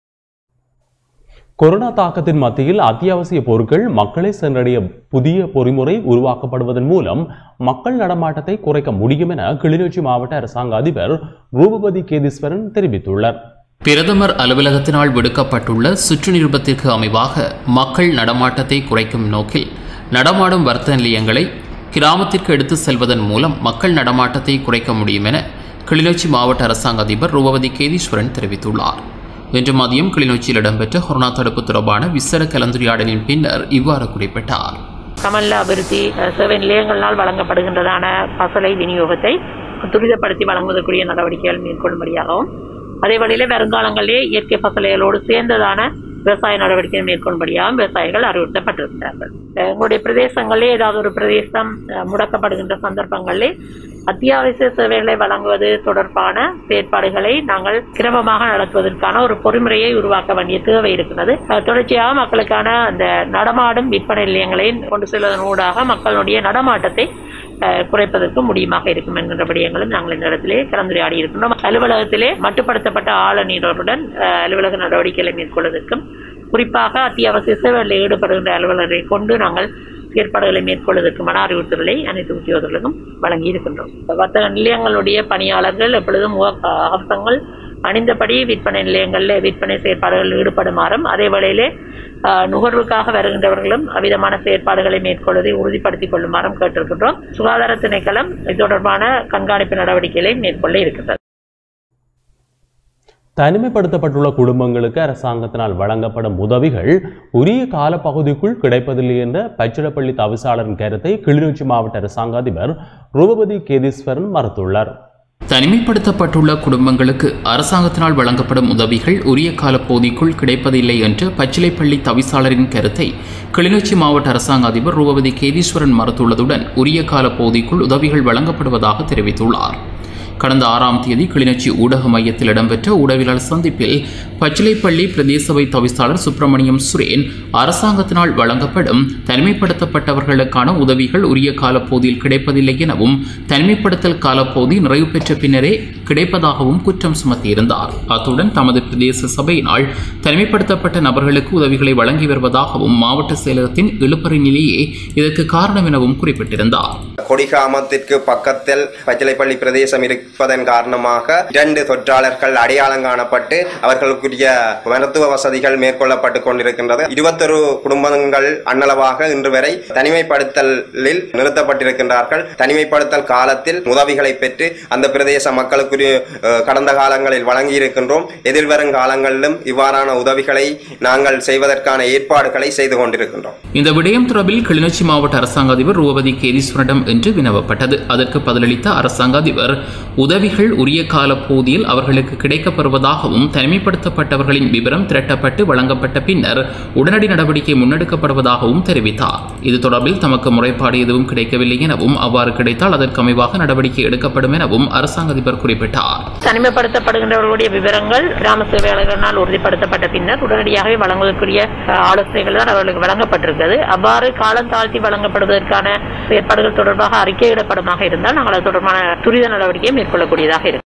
கொரோனா தாக்கத்தின் மத்தியில் அத்தியாவசிய பொருட்கள் மக்களை சென்றடைய புதிய பொறிமுறை உருவாக்கப்படுவதன் மூலம் மக்கள் நடமாட்டத்தை குறைக்க முடியும் என கிளிநொச்சி மாவட்ட அரசாங்க அதிபர் ரூபபதி கேதீஸ்வரன் தெரிவித்துள்ளார் பிரதமர் அலுவலகத்தினால் விடுக்கப்பட்டுள்ள சுற்று நிருபத்திற்கு அமைவாக மக்கள் நடமாட்டத்தை குறைக்கும் நோக்கில் நடமாடும் வர்த்தக நிலையங்களை கிராமத்திற்கு எடுத்து செல்வதன் மூலம் மக்கள் நடமாட்டத்தை குறைக்க முடியும் என கிளிநொச்சி மாவட்ட அரசாங்க அதிபர் ரூபவதி கேதீஸ்வரன் தெரிவித்துள்ளார் இன்று மதியம் கிளிநொச்சியில் இடம்பெற்ற கொரோனா தடுப்பு தொடர்பான விசேட கலந்துரையாடலின் பின்னர் இவ்வாறு குறிப்பிட்டார் கமல்ல அபிவிருத்தி அஹ், சேவை நிலையங்களால் வழங்கப்படுகின்றதான பசலை விநியோகத்தை துரிதப்படுத்தி வழங்குவதற்குரிய நடவடிக்கைகள் மேற்கொள்ளும்படியாகவும் அதே வழியிலே வருங்காலங்களிலே இயற்கை பசலைகளோடு சேர்ந்ததான விவசாய நடவடிக்கை மேற்கொள்ளும்படியாகவும் விவசாயிகள் அறிவுறுத்தப்பட்டிருக்கிறார்கள் அஹ், எங்களுடைய பிரதேசங்களிலே ஏதாவது ஒரு பிரதேசம் அஹ், முடக்கப்படுகின்ற சந்தர்ப்பங்களிலே அத்தியாவசிய சேவைகளை வழங்குவது தொடர்பான செயற்பாடுகளை நாங்கள் கிரமமாக நடத்துவதற்கான ஒரு பொறிமுறையை உருவாக்க வேண்டிய தேவை இருக்கிறது அஹ், தொடர்ச்சியாக மக்களுக்கான அந்த நடமாடும் விற்பனை நிலையங்களை கொண்டு செல்வதன் ஊடாக மக்களுடைய நடமாட்டத்தை அஹ், குறைப்பதற்கு முடியுமாக இருக்கும் என்கின்ற விடயங்களும் நாங்கள் இந்த இடத்திலே கலந்துரையாடி இருக்கின்றோம் அலுவலகத்திலே மட்டுப்படுத்தப்பட்ட ஆளுநருடன் அஹ், அலுவலக நடவடிக்கைகளை மேற்கொள்வதற்கும் குறிப்பாக அத்தியாவசிய சேவைகளில் ஈடுபடுகின்ற அலுவலரை கொண்டு நாங்கள் ஏற்பாடுகளை மேற்கொள்வதற்குமான அறிவுறுத்தல்களை அனைத்து உத்தியோகர்களுக்கும் வழங்கி இருக்கின்றோம் வர்த்தக நிலையங்களுடைய பணியாளர்கள் எப்பொழுதும் முக கவசங்கள் அணிந்தபடி விற்பனை நிலையங்களில் விற்பனை செயற்பாடுகளில் ஈடுபடுமாறும் அதே வேளையிலே ஆஹ், நுகர்வுக்காக வருகின்றவர்களும் அவ்விதமான செயற்பாடுகளை மேற்கொள்வதை உறுதிப்படுத்திக் கொள்ளுமாறும் கேட்டிருக்கின்றோம் சுகாதார திணைக்களம் இது தொடர்பான கண்காணிப்பு நடவடிக்கைகளை மேற்கொள்ள இருக்கின்றது தனிமைப்படுத்தப்பட்டுள்ள குடும்பங்களுக்கு அரசாங்கத்தினால் வழங்கப்படும் உதவிகள் உரிய காலப்பகுதிக்குள் கிடைப்பதில்லை என்ற பச்சிடப்பள்ளி தவிசாளரின் கருத்தை கிளிநொச்சி மாவட்ட அரசாங்க அதிபர் ரூபபதி கேதீஸ்வரன் மறுத்துள்ளார் தனிமைப்படுத்தப்பட்டுள்ள குடும்பங்களுக்கு அரசாங்கத்தினால் வழங்கப்படும் உதவிகள் உரிய காலப்பகுதிக்குள் கிடைப்பதில்லை என்ற பச்சிலைப்பள்ளி தவிசாளரின் கருத்தை கிளிநொச்சி மாவட்ட அரசாங்க அதிபர் ரூபவதி கேதீஸ்வரன் மறுத்துள்ளதுடன் உரிய காலப்பகுதிக்குள் உதவிகள் வழங்கப்படுவதாக தெரிவித்துள்ளார் கடந்த ஆறாம் தேதி கிளிநொச்சி ஊடக மையத்தில் இடம்பெற்ற ஊடகவியலாளர் சந்திப்பில் பச்சிலைப்பள்ளி பிரதேச சபை தவிசாளர் சுப்பிரமணியம் சுரேன் அரசாங்கத்தினால் வழங்கப்படும் தனிமைப்படுத்தப்பட்டவர்களுக்கான உதவிகள் உரிய காலப்பகுதியில் கிடைப்பதில்லை எனவும் தனிமைப்படுத்தல் காலப்பகுதி நிறைவு பெற்ற பின்னரே கிடைப்பதாகவும் குற்றம் சுமத்தியிருந்தார் அத்துடன் தமது பிரதேச சபையினால் தனிமைப்படுத்தப்பட்ட நபர்களுக்கு உதவிகளை வழங்கி வருவதாகவும் மாவட்ட செயலகத்தின் இழுப்பறினிலேயே இதற்கு காரணம் எனவும் குறிப்பிட்டிருந்தார் கொடிகாமத்திற்கு பக்கத்தில் பச்சிலைப்பள்ளி பிரதேசம் இருப்பதன் காரணமாக இரண்டு தொற்றாளர்கள் அடையாளம் காணப்பட்டு அவர்களுக்குரிய மருத்துவ வசதிகள் மேற்கொள்ளப்பட்டு கொண்டிருக்கின்றது இருபத்தொரு குடும்பங்கள் அன்னளவாக இன்று வரை தனிமைப்படுத்தலில் நிறுத்தப்பட்டிருக்கின்றார்கள் தனிமைப்படுத்தல் காலத்தில் உதவிகளை பெற்று அந்த பிரதேச மக்களுக்குரிய அஹ், கடந்த காலங்களில் வழங்கியிருக்கின்றோம் எதிர்வரும் காலங்களிலும் இவ்வாறான உதவிகளை நாங்கள் செய்வதற்கான ஏற்பாடுகளை செய்து கொண்டிருக்கின்றோம் இந்த விடயம் தொடர்பில் கிளிநொச்சி மாவட்ட அரசாங்க அதிபர் ரூபதி கேதீஸ்வரிடம் என்று வினவப்பட்டது அதற்கு பதிலளித்த அரசாங்க அதிபர் உதவிகள் உரிய கால பகுதியில் அவர்களுக்கு கிடைக்கப்பெறுவதாகவும் தனிமைப்படுத்தப்பட்டவர்களின் விவரம் திரட்டப்பட்டு வழங்கப்பட்ட பின்னர் உடனடி நடவடிக்கை முன்னெடுக்கப்படுவதாகவும் தெரிவித்தார் இது தொடர்பில் தமக்கு முறைப்பாடு எதுவும் கிடைக்கவில்லை எனவும் அவ்வாறு கிடைத்தால் அதற்கு அமைவாக நடவடிக்கை எடுக்கப்படும் எனவும் அரசாங்க அதிபர் குறிப்பிட்டார் தனிமைப்படுத்தப்படுகின்றவர்களுடைய விவரங்கள் கிராம சேவையாளர்களால் உறுதிப்படுத்தப்பட்ட பின்னர் உடனடியாகவே வழங்குவதற்குரிய அஹ், ஆலோசனைகள் தான் அவர்களுக்கு வழங்கப்பட்டிருக்கிறது அவ்வாறு காலம் தாழ்த்தி வழங்கப்படுவதற்கான ஏற்பாடுகள் தொடர்பாக அறிக்கையிடப்படமாக இருந்தால் நாங்கள் அது தொடர்பான துரித நடவடிக்கையை மேற்கொள்ளக்கூடியதாக இருக்கும்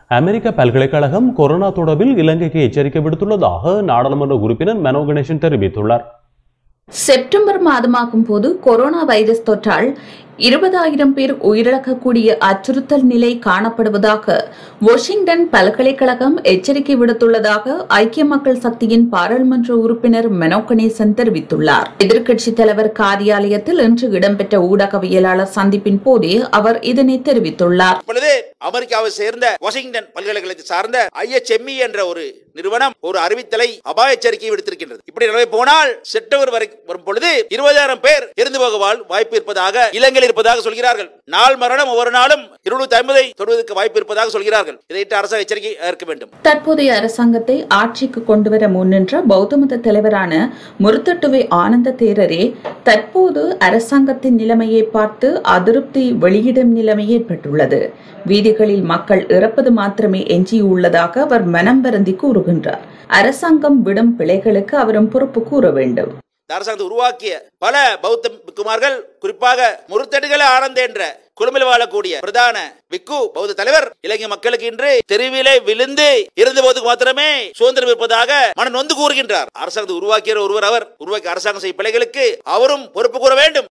அமெரிக்க பல்கலைக்கழகம் கொரோனா தொடர்பில் இலங்கைக்கு எச்சரிக்கை விடுத்துள்ளதாக நாடாளுமன்ற உறுப்பினர் மனோ கணேசன் தெரிவித்துள்ளார் செப்டம்பர் மாதமாகும் போது கொரோனா வைரஸ் தொற்றால் இருபதாயிரம் பேர் உயிரிழக்கக்கூடிய அச்சுறுத்தல் நிலை காணப்படுவதாக வாஷிங்டன் பல்கலைக்கழகம் எச்சரிக்கை விடுத்துள்ளதாக ஐக்கிய மக்கள் சக்தியின் பாராளுமன்ற உறுப்பினர் மெனோ கணேசன் தெரிவித்துள்ளார் எதிர்க்கட்சித் தலைவர் காரியாலயத்தில் இன்று இடம்பெற்ற ஊடகவியலாளர் சந்திப்பின் போதே அவர் இதனை தெரிவித்துள்ளார் இப்பொழுது அமெரிக்காவை சேர்ந்த வாஷிங்டன் பல்கலைக்கழகத்தை சார்ந்த ஐஎச்எம்இ என்ற ஒரு நிறுவனம் ஒரு அறிவித்தலை அபாய எச்சரிக்கை விடுத்திருக்கின்றது இப்படி நிலவை போனால் செப்டம்பர் வரை வரும் பொழுது இருபதாயிரம் பேர் இறந்து போக வாய்ப்பு இருப்பதாக இலங்கையில் இருப்பதாக சொல்கிறார்கள் நாள் மரணம் ஒவ்வொரு நாளும் இருநூத்தி ஐம்பதை தொடுவதற்கு வாய்ப்பு இருப்பதாக சொல்கிறார்கள் இதையிட்டு அரசு எச்சரிக்கை இருக்க வேண்டும் தற்போதைய அரசாங்கத்தை ஆட்சிக்கு கொண்டுவர முன்னின்ற பௌத்த மத தலைவரான முருத்தட்டுவை ஆனந்த தேரரே தற்போது அரசாங்கத்தின் நிலைமையை பார்த்து அதிருப்தி வெளியிடும் நிலைமை ஏற்பட்டுள்ளது வீதிகளில் மக்கள் இறப்பது மாத்திரமே எஞ்சியுள்ளதாக அவர் மனம் வருந்தி கூறுகின்றார் அரசாங்கம் விடும் பிழைகளுக்கு அவரும் பொறுப்பு கூற வேண்டும் இந்த அரசாங்கத்தை உருவாக்கிய பல பௌத்த பிக்குமார்கள் குறிப்பாக முருத்தடுகள ஆனந்த என்ற குழுமில் வாழக்கூடிய பிரதான விக்கு பௌத்த தலைவர் இலங்கை மக்களுக்கு இன்று தெருவிலே விழுந்து இருந்த போதுக்கு மாத்திரமே சுதந்திரம் இருப்பதாக மன நொந்து கூறுகின்றார் அரசாங்கத்தை உருவாக்கிய ஒருவர் அவர் உருவாக்கிய அரசாங்கம் செய்யும் பிழைகளுக்கு அவரும் பொறுப்பு கூற வேண்டும்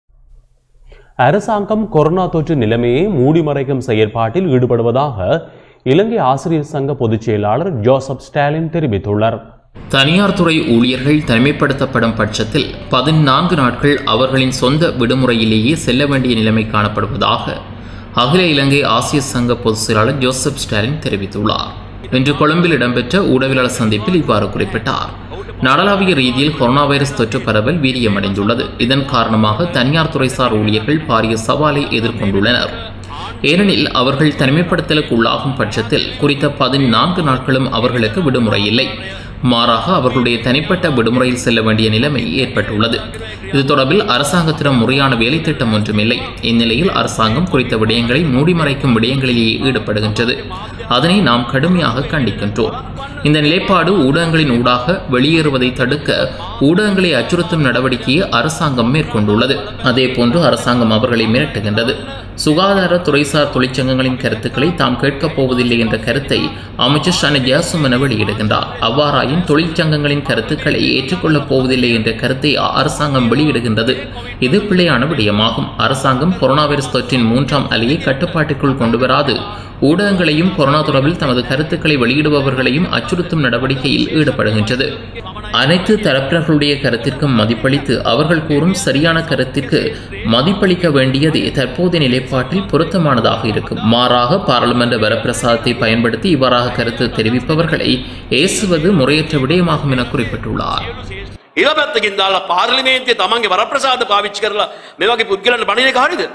அரசாங்கம் கொரோனா தொற்று நிலைமையை மூடி மறைக்கும் செயற்பாட்டில் ஈடுபடுவதாக இலங்கை ஆசிரியர் சங்க பொதுச் செயலாளர் ஜோசப் ஸ்டாலின் தெரிவித்துள்ளார் தனியார் துறை ஊழியர்கள் தனிமைப்படுத்தப்படும் பட்சத்தில் பதினான்கு நாட்கள் அவர்களின் சொந்த விடுமுறையிலேயே செல்ல வேண்டிய நிலைமை காணப்படுவதாக அகில இலங்கை ஆசிரியர் சங்க பொதுச் செயலாளர் ஜோசப் ஸ்டாலின் தெரிவித்துள்ளார் இன்று கொழும்பில் இடம்பெற்ற ஊடகவியலாளர் சந்திப்பில் இவ்வாறு குறிப்பிட்டார் நாடளாவிய ரீதியில் கொரோனா வைரஸ் தொற்று பரவல் வீரியமடைந்துள்ளது இதன் காரணமாக தனியார் துறைசார் ஊழியர்கள் பாரிய சவாலை எதிர்கொண்டுள்ளனர் ஏனெனில் அவர்கள் தனிமைப்படுத்தலுக்கு உள்ளாகும் பட்சத்தில் குறித்த பதினான்கு நாட்களும் அவர்களுக்கு விடுமுறை இல்லை மாறாக அவர்களுடைய தனிப்பட்ட விடுமுறையில் செல்ல வேண்டிய நிலைமை ஏற்பட்டுள்ளது இது தொடர்பில் அரசாங்கத்திடம் முறையான வேலை திட்டம் ஒன்றுமில்லை இந்நிலையில் அரசாங்கம் குறித்த விடயங்களை மூடிமறைக்கும் விடயங்களிலேயே ஈடுபடுகின்றது அதனை நாம் கடுமையாக கண்டிக்கின்றோம் இந்த நிலைப்பாடு ஊடகங்களின் ஊடாக வெளியேறுவதை தடுக்க ஊடகங்களை அச்சுறுத்தும் நடவடிக்கையை அரசாங்கம் மேற்கொண்டுள்ளது அதேபோன்று அரசாங்கம் அவர்களை மிரட்டுகின்றது சுகாதார துறைசார் தொழிற்சங்கங்களின் கருத்துக்களை தாம் கேட்கப் போவதில்லை என்ற கருத்தை அமைச்சர் ஷன ஜாசுமன வெளியிடுகின்றார் அவ்வாறாயின் தொழிற்சங்கங்களின் கருத்துக்களை ஏற்றுக்கொள்ளப் போவதில்லை என்ற கருத்தை அரசாங்கம் வெளியிடுகின்றது இது பிழையான விடயமாகும் அரசாங்கம் கொரோனா வைரஸ் தொற்றின் மூன்றாம் அலையை கட்டுப்பாட்டுக்குள் கொண்டு வராது ஊடகங்களையும் கொரோனா தொடர்பில் தமது கருத்துக்களை வெளியிடுபவர்களையும் அச்சுறுத்தும் நடவடிக்கையில் ஈடுபடுகின்றது அனைத்து தரப்பினர்களுடைய கருத்திற்கும் மதிப்பளித்து அவர்கள் கூறும் சரியான கருத்திற்கு மதிப்பளிக்க வேண்டியதே தற்போதைய நிலைப்பாட்டில் பொருத்தமானதாக இருக்கும் மாறாக பாராளுமன்ற வரப்பிரசாதத்தை பயன்படுத்தி இவ்வாறாக கருத்து தெரிவிப்பவர்களை ஏசுவது முறையற்ற விடயமாகும் என குறிப்பிட்டுள்ளார் ඉලපැත්තකින් දාලා පාර්ලිමේන්තිය තමන්ගේ වරප්‍රසාද පාවිච්චි කරලා මේ වගේ පුද්ගලන්ට බණින එක හරිද?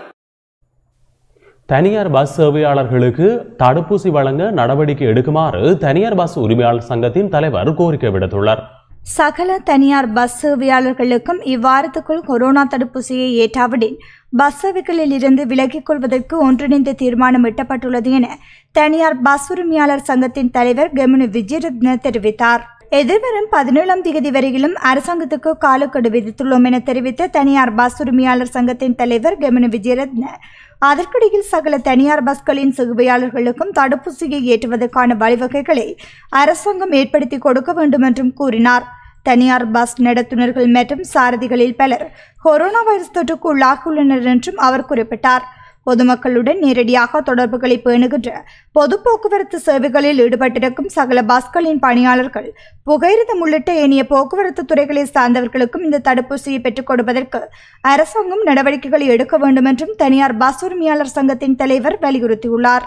தனியார் பஸ் சேவையாளர்களுக்கு தடுப்பூசி வழங்க நடவடிக்கை எடுக்குமாறு தனியார் பஸ் உரிமையாளர் சங்கத்தின் தலைவர் கோரிக்கை விடுத்துள்ளார் சகல தனியார் பஸ் சேவையாளர்களுக்கும் இவ்வாரத்துக்குள் கொரோனா தடுப்பூசியை ஏற்றாவிடின் பஸ் சேவைகளில் இருந்து விலகிக் கொள்வதற்கு ஒன்றிணைந்த தீர்மானம் எட்டப்பட்டுள்ளது என தனியார் பஸ் உரிமையாளர் சங்கத்தின் தலைவர் கெமுனு விஜயரத்ன தெரிவித்தார் எதிர்வரும் பதினேழாம் தேதி வரையிலும் அரசாங்கத்துக்கு காலக்கெடு விதித்துள்ளோம் என தெரிவித்த தனியார் பஸ் உரிமையாளர் சங்கத்தின் தலைவர் கெமுனு விஜயரத்ன அதற்கிடையில் சகல தனியார் பஸ்களின் சேவையாளர்களுக்கும் தடுப்பூசியை ஏற்றுவதற்கான வழிவகைகளை அரசாங்கம் ஏற்படுத்தி கொடுக்க வேண்டும் என்றும் கூறினார் தனியார் பஸ் நடத்துனர்கள் மற்றும் சாரதிகளில் பலர் கொரோனா வைரஸ் தொற்றுக்கு உள்ளாகியுள்ளனர் என்றும் அவர் குறிப்பிட்டார் பொதுமக்களுடன் நேரடியாக தொடர்புகளை பேணுகின்ற பொது போக்குவரத்து சேவைகளில் ஈடுபட்டிருக்கும் சகல பஸ்களின் பணியாளர்கள் புகையிரதம் உள்ளிட்ட ஏனைய போக்குவரத்து துறைகளை சார்ந்தவர்களுக்கும் இந்த தடுப்பூசியை பெற்றுக் கொடுப்பதற்கு அரசாங்கம் நடவடிக்கைகளை எடுக்க வேண்டும் என்றும் தனியார் பஸ் உரிமையாளர் சங்கத்தின் தலைவர் வலியுறுத்தியுள்ளார்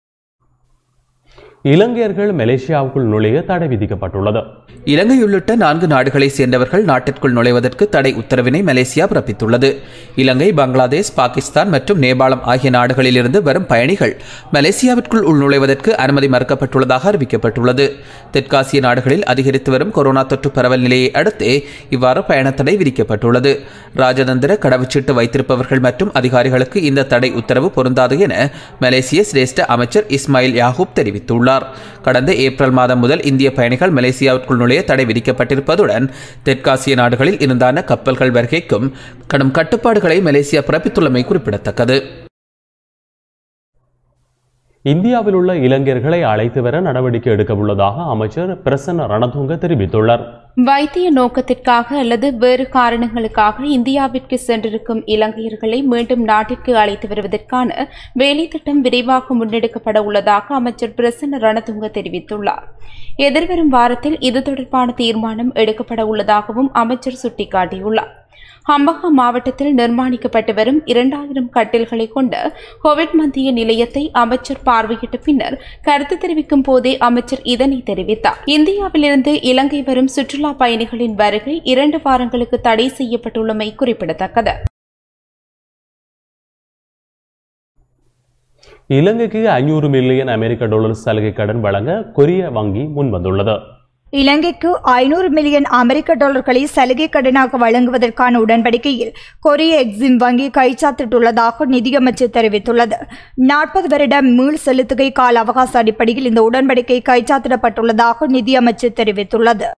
இலங்கையர்கள் மலேசியாவுக்குள் நுழைய தடை விதிக்கப்பட்டுள்ளது இலங்கை உள்ளிட்ட நான்கு நாடுகளைச் சேர்ந்தவர்கள் நாட்டிற்குள் நுழைவதற்கு தடை உத்தரவினை மலேசியா பிறப்பித்துள்ளது இலங்கை பங்களாதேஷ் பாகிஸ்தான் மற்றும் நேபாளம் ஆகிய நாடுகளிலிருந்து வரும் பயணிகள் மலேசியாவிற்குள் உள்நுழைவதற்கு அனுமதி மறுக்கப்பட்டுள்ளதாக அறிவிக்கப்பட்டுள்ளது தெற்காசிய நாடுகளில் அதிகரித்து வரும் கொரோனா தொற்று பரவல் நிலையை அடுத்தே இவ்வாறு பயணத்தடை விதிக்கப்பட்டுள்ளது ராஜதந்திர கடவுச்சீட்டு வைத்திருப்பவர்கள் மற்றும் அதிகாரிகளுக்கு இந்த தடை உத்தரவு பொருந்தாது என மலேசிய சிரேஷ்ட அமைச்சர் இஸ்மாயில் யாகூப் தெரிவித்துள்ளார் கடந்த ஏப்ரல் மாதம் முதல் இந்திய பயணிகள் மலேசியாவிற்குள் நுழைய தடை விதிக்கப்பட்டிருப்பதுடன் தெற்காசிய நாடுகளில் இருந்தான கப்பல்கள் வருகைக்கும் கடும் கட்டுப்பாடுகளை மலேசியா பிறப்பித்துள்ளமை குறிப்பிடத்தக்கது இந்தியாவில் உள்ள இளைஞர்களை அழைத்து வர நடவடிக்கை எடுக்க உள்ளதாக அமைச்சர் பிரசன்ன ரணதுங்க தெரிவித்துள்ளார் வைத்திய நோக்கத்திற்காக அல்லது வேறு காரணங்களுக்காக இந்தியாவிற்கு சென்றிருக்கும் இலங்கையர்களை மீண்டும் நாட்டிற்கு அழைத்து வருவதற்கான வேலை திட்டம் விரைவாக முன்னெடுக்கப்பட உள்ளதாக அமைச்சர் பிரசன்ன ரணதுங்க தெரிவித்துள்ளார் எதிர்வரும் வாரத்தில் இது தொடர்பான தீர்மானம் எடுக்கப்பட உள்ளதாகவும் அமைச்சர் சுட்டிக்காட்டியுள்ளார் ஹம்பகா மாவட்டத்தில் நிர்மாணிக்கப்பட்டு வரும் இரண்டாயிரம் கட்டில்களை கொண்ட கோவிட் மத்திய நிலையத்தை அமைச்சர் பார்வையிட்ட பின்னர் கருத்து தெரிவிக்கும் போதே அமைச்சர் இதனை தெரிவித்தார் இந்தியாவிலிருந்து இலங்கை வரும் சுற்றுலா பயணிகளின் வருகை இரண்டு வாரங்களுக்கு தடை செய்யப்பட்டுள்ளமை குறிப்பிடத்தக்கது இலங்கைக்கு ஐநூறு மில்லியன் அமெரிக்க டாலர் சலுகை கடன் வழங்க கொரிய வங்கி முன்வந்துள்ளது இலங்கைக்கு ஐநூறு மில்லியன் அமெரிக்க டாலர்களை சலுகை கடனாக வழங்குவதற்கான உடன்படிக்கையில் கொரிய எக்ஸிம் வங்கி கைச்சாத்திட்டுள்ளதாக நிதியமைச்சர் தெரிவித்துள்ளது நாற்பது வருட மீள் செலுத்துகை கால அவகாச அடிப்படையில் இந்த உடன்படிக்கை கைச்சாத்திடப்பட்டுள்ளதாக நிதியமைச்சர் தெரிவித்துள்ளது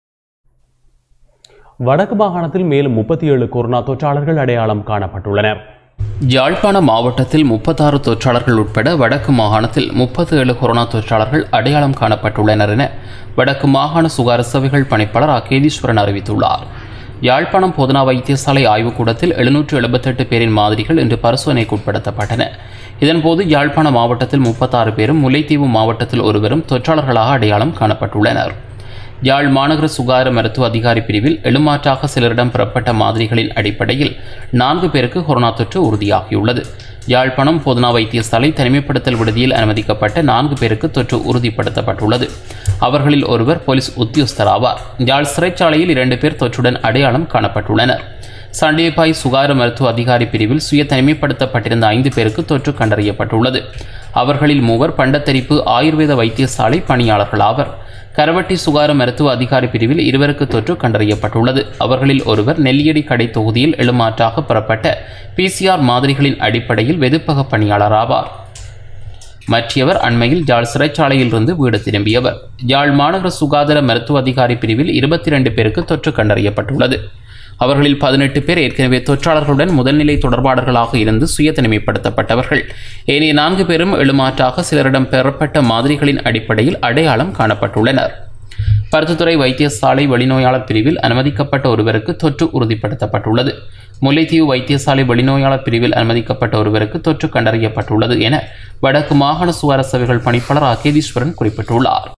வடக்கு மாகாணத்தில் மேலும் முப்பத்தி ஏழு கொரோனா தொற்றாளர்கள் அடையாளம் காணப்பட்டுள்ளனர் யாழ்ப்பாண மாவட்டத்தில் முப்பத்தாறு தொற்றாளர்கள் உட்பட வடக்கு மாகாணத்தில் முப்பத்தி ஏழு கொரோனா தொற்றாளர்கள் அடையாளம் காணப்பட்டுள்ளனர் என வடக்கு மாகாண சுகார சேவைகள் பணிப்பாளர் அகேதீஸ்வரன் அறிவித்துள்ளார் யாழ்ப்பாணம் போதனா வைத்தியசாலை ஆய்வுக்கூடத்தில் எழுநூற்று எழுபத்தெட்டு பேரின் மாதிரிகள் இன்று பரிசோதனைக்கு உட்படுத்தப்பட்டன இதன்போது யாழ்ப்பாண மாவட்டத்தில் முப்பத்தாறு பேரும் முல்லைத்தீவு மாவட்டத்தில் ஒருவரும் தொற்றாளர்களாக அடையாளம் காணப்பட்டுள்ளனர் யாழ் மாநகர சுகார மருத்துவ அதிகாரி பிரிவில் எழுமாற்றாக சிலரிடம் பெறப்பட்ட மாதிரிகளின் அடிப்படையில் நான்கு பேருக்கு கொரோனா தொற்று உறுதியாகியுள்ளது யாழ்ப்பாணம் போதனா வைத்தியசாலை தனிமைப்படுத்தல் விடுதியில் அனுமதிக்கப்பட்ட நான்கு பேருக்கு தொற்று உறுதிப்படுத்தப்பட்டுள்ளது அவர்களில் ஒருவர் போலீஸ் உத்தியோஸ்தர் ஆவார் யாழ் சிறைச்சாலையில் இரண்டு பேர் தொற்றுடன் அடையாளம் காணப்பட்டுள்ளனர் சண்டேபாய் சுகார மருத்துவ அதிகாரி பிரிவில் சுய தனிமைப்படுத்தப்பட்டிருந்த ஐந்து பேருக்கு தொற்று கண்டறியப்பட்டுள்ளது அவர்களில் மூவர் பண்டத்தரிப்பு ஆயுர்வேத வைத்தியசாலை பணியாளர்கள் ஆவர் கரவட்டி சுகார மருத்துவ அதிகாரி பிரிவில் இருவருக்கு தொற்று கண்டறியப்பட்டுள்ளது அவர்களில் ஒருவர் நெல்லியடி கடை தொகுதியில் எழுமாற்றாக பெறப்பட்ட பிசிஆர் மாதிரிகளின் அடிப்படையில் வெதுப்பக பணியாளர் ஆவார் மற்றவர் அண்மையில் யாழ் சிறைச்சாலையிலிருந்து வீடு திரும்பியவர் யாழ் மாநகர சுகாதார மருத்துவ அதிகாரி பிரிவில் இருபத்தி இரண்டு பேருக்கு தொற்று கண்டறியப்பட்டுள்ளது அவர்களில் பதினெட்டு பேர் ஏற்கனவே தொற்றாளர்களுடன் முதல்நிலை தொடர்பாளர்களாக இருந்து சுய தனிமைப்படுத்தப்பட்டவர்கள் ஏனைய நான்கு பேரும் எழுமாற்றாக சிலரிடம் பெறப்பட்ட மாதிரிகளின் அடிப்படையில் அடையாளம் காணப்பட்டுள்ளனர் பருத்தித்துறை வைத்தியசாலை வெளிநோயாளர் பிரிவில் அனுமதிக்கப்பட்ட ஒருவருக்கு தொற்று உறுதிப்படுத்தப்பட்டுள்ளது முல்லைத்தீவு வைத்தியசாலை வெளிநோயாளர் பிரிவில் அனுமதிக்கப்பட்ட ஒருவருக்கு தொற்று கண்டறியப்பட்டுள்ளது என வடக்கு மாகாண சுகார சேவைகள் பணிப்பாளர் அகேதீஸ்வரன் குறிப்பிட்டுள்ளார்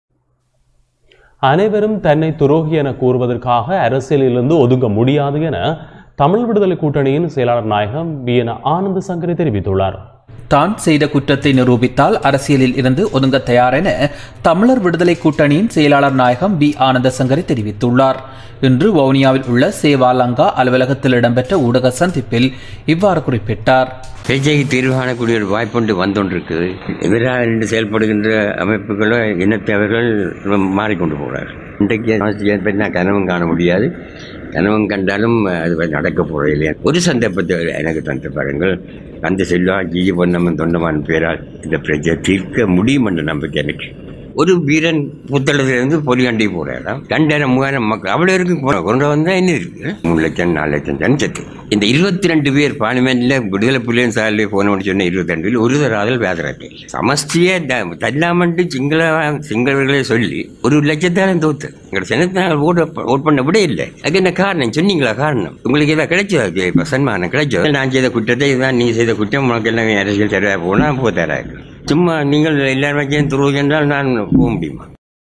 அனைவரும் தன்னை துரோகி என கூறுவதற்காக அரசியலிலிருந்து ஒதுங்க முடியாது என தமிழ் விடுதலை கூட்டணியின் செயலாளர் நாயகம் வி என ஆனந்த சங்கரி தெரிவித்துள்ளார் தான் செய்த குற்றத்தை நிரூபித்தால் அரசியலில் இருந்து ஒதுங்க தயார் என தமிழர் விடுதலை கூட்டணியின் செயலாளர் நாயகம் பி ஆனந்த சங்கரி தெரிவித்துள்ளார் இன்று வவுனியாவில் உள்ள சேவா லங்கா அலுவலகத்தில் இடம்பெற்ற ஊடக சந்திப்பில் இவ்வாறு குறிப்பிட்டார் பிரஜைக்கு தீர்வு காணக்கூடிய ஒரு வாய்ப்புண்டு வந்துகொண்டிருக்குது எதிராக நின்று செயல்படுகின்ற அமைப்புகளும் இனத்தவர்கள் மாறிக்கொண்டு போகிறார் இன்றைக்கு பற்றி நான் கனவும் காண முடியாது கனவும் கண்டாலும் அது நடக்க போகிறது இல்லையா ஒரு சந்தர்ப்பத்தை எனக்கு தந்து பாருங்கள் அந்த செல்வா ஜிஜி பொன்னம்மன் தொண்டமான் பேரால் இந்த பிரஜை தீர்க்க முடியும் என்ற நம்பிக்கை எனக்கு ஒரு வீரன் புத்தளத்திலிருந்து பொலியாண்டி போறாராம் ரெண்டாயிரம் மூவாயிரம் மக்கள் அவ்வளோ இருக்கு போறோம் கொண்டு வந்தா என்ன இருக்கு மூணு லட்சம் நாலு லட்சம் ஜன செத்து இந்த இருபத்தி ரெண்டு பேர் பார்லிமெண்ட்ல விடுதலை புலியன் சார்ல போனவனு சொன்ன இருபத்தி ரெண்டு பேர் ஒரு தராதல் வேதராட்டில் சமஸ்தியே தல்லாமட்டு சிங்கள சிங்களவர்களே சொல்லி ஒரு லட்சத்தாலும் தோத்து எங்களோட சின்னத்தினால் ஓட் ஓட் பண்ண விட இல்லை அதுக்கு என்ன காரணம் சொன்னீங்களா காரணம் உங்களுக்கு ஏதாவது கிடைச்சது இப்போ சன்மானம் கிடைச்சது நான் செய்த குற்றத்தை இதுதான் நீ செய்த குற்றம் உனக்கு எல்லாம் அரசியல் சரியாக போனால் போ தராது சும்மா நீங்கள் எல்லாரும் துருவது என்றால் நான் போக முடியுமா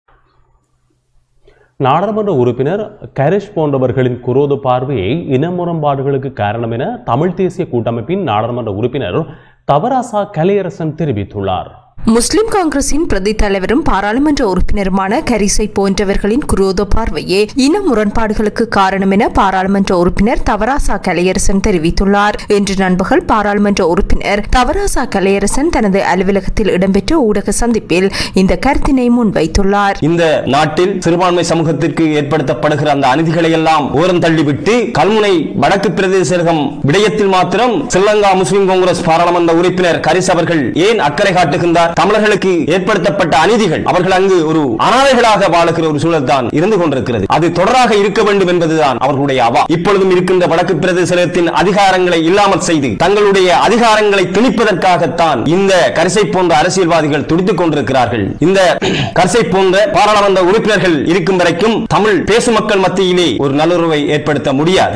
நாடாளுமன்ற உறுப்பினர் கரிஷ் போன்றவர்களின் குரோத பார்வையை இன முரண்பாடுகளுக்கு காரணம் என தமிழ் தேசிய கூட்டமைப்பின் நாடாளுமன்ற உறுப்பினர் தவராசா கலையரசன் தெரிவித்துள்ளார் முஸ்லிம் காங்கிரசின் பிரதி தலைவரும் பாராளுமன்ற உறுப்பினருமான கரிசை போன்றவர்களின் குரோத பார்வையே இன முரண்பாடுகளுக்கு காரணம் என பாராளுமன்ற உறுப்பினர் தவராசா கலையரசன் தெரிவித்துள்ளார் இன்று நண்பகல் பாராளுமன்ற உறுப்பினர் தவராசா கலையரசன் தனது அலுவலகத்தில் இடம்பெற்ற ஊடக சந்திப்பில் இந்த கருத்தினை முன்வைத்துள்ளார் இந்த நாட்டில் சிறுபான்மை சமூகத்திற்கு ஏற்படுத்தப்படுகிற அந்த அநீதிகளை எல்லாம் ஓரம் தள்ளிவிட்டு கல்முனை வடக்கு பிரதேசம் விடயத்தில் மாத்திரம் ஸ்ரீலங்கா முஸ்லிம் காங்கிரஸ் பாராளுமன்ற உறுப்பினர் கரிஸ் அவர்கள் ஏன் அக்கறை காட்டுகின்றார் தமிழர்களுக்கு ஏற்படுத்தப்பட்ட அநீதிகள் அவர்கள் அங்கு ஒரு அனாதைகளாக வாழுகிற ஒரு சூழல் தான் இருந்து கொண்டிருக்கிறது அது தொடராக இருக்க வேண்டும் என்பதுதான் அவர்களுடைய அவா இப்பொழுதும் இருக்கின்ற வடக்கு பிரதேசத்தின் அதிகாரங்களை இல்லாமல் செய்து தங்களுடைய அதிகாரங்களை திணிப்பதற்காகத்தான் இந்த கரிசை போன்ற அரசியல்வாதிகள் துடித்துக் கொண்டிருக்கிறார்கள் இந்த கரிசை போன்ற பாராளுமன்ற உறுப்பினர்கள் இருக்கும் வரைக்கும் தமிழ் பேசும் மக்கள் மத்தியிலே ஒரு நல்லுறவை ஏற்படுத்த முடியாது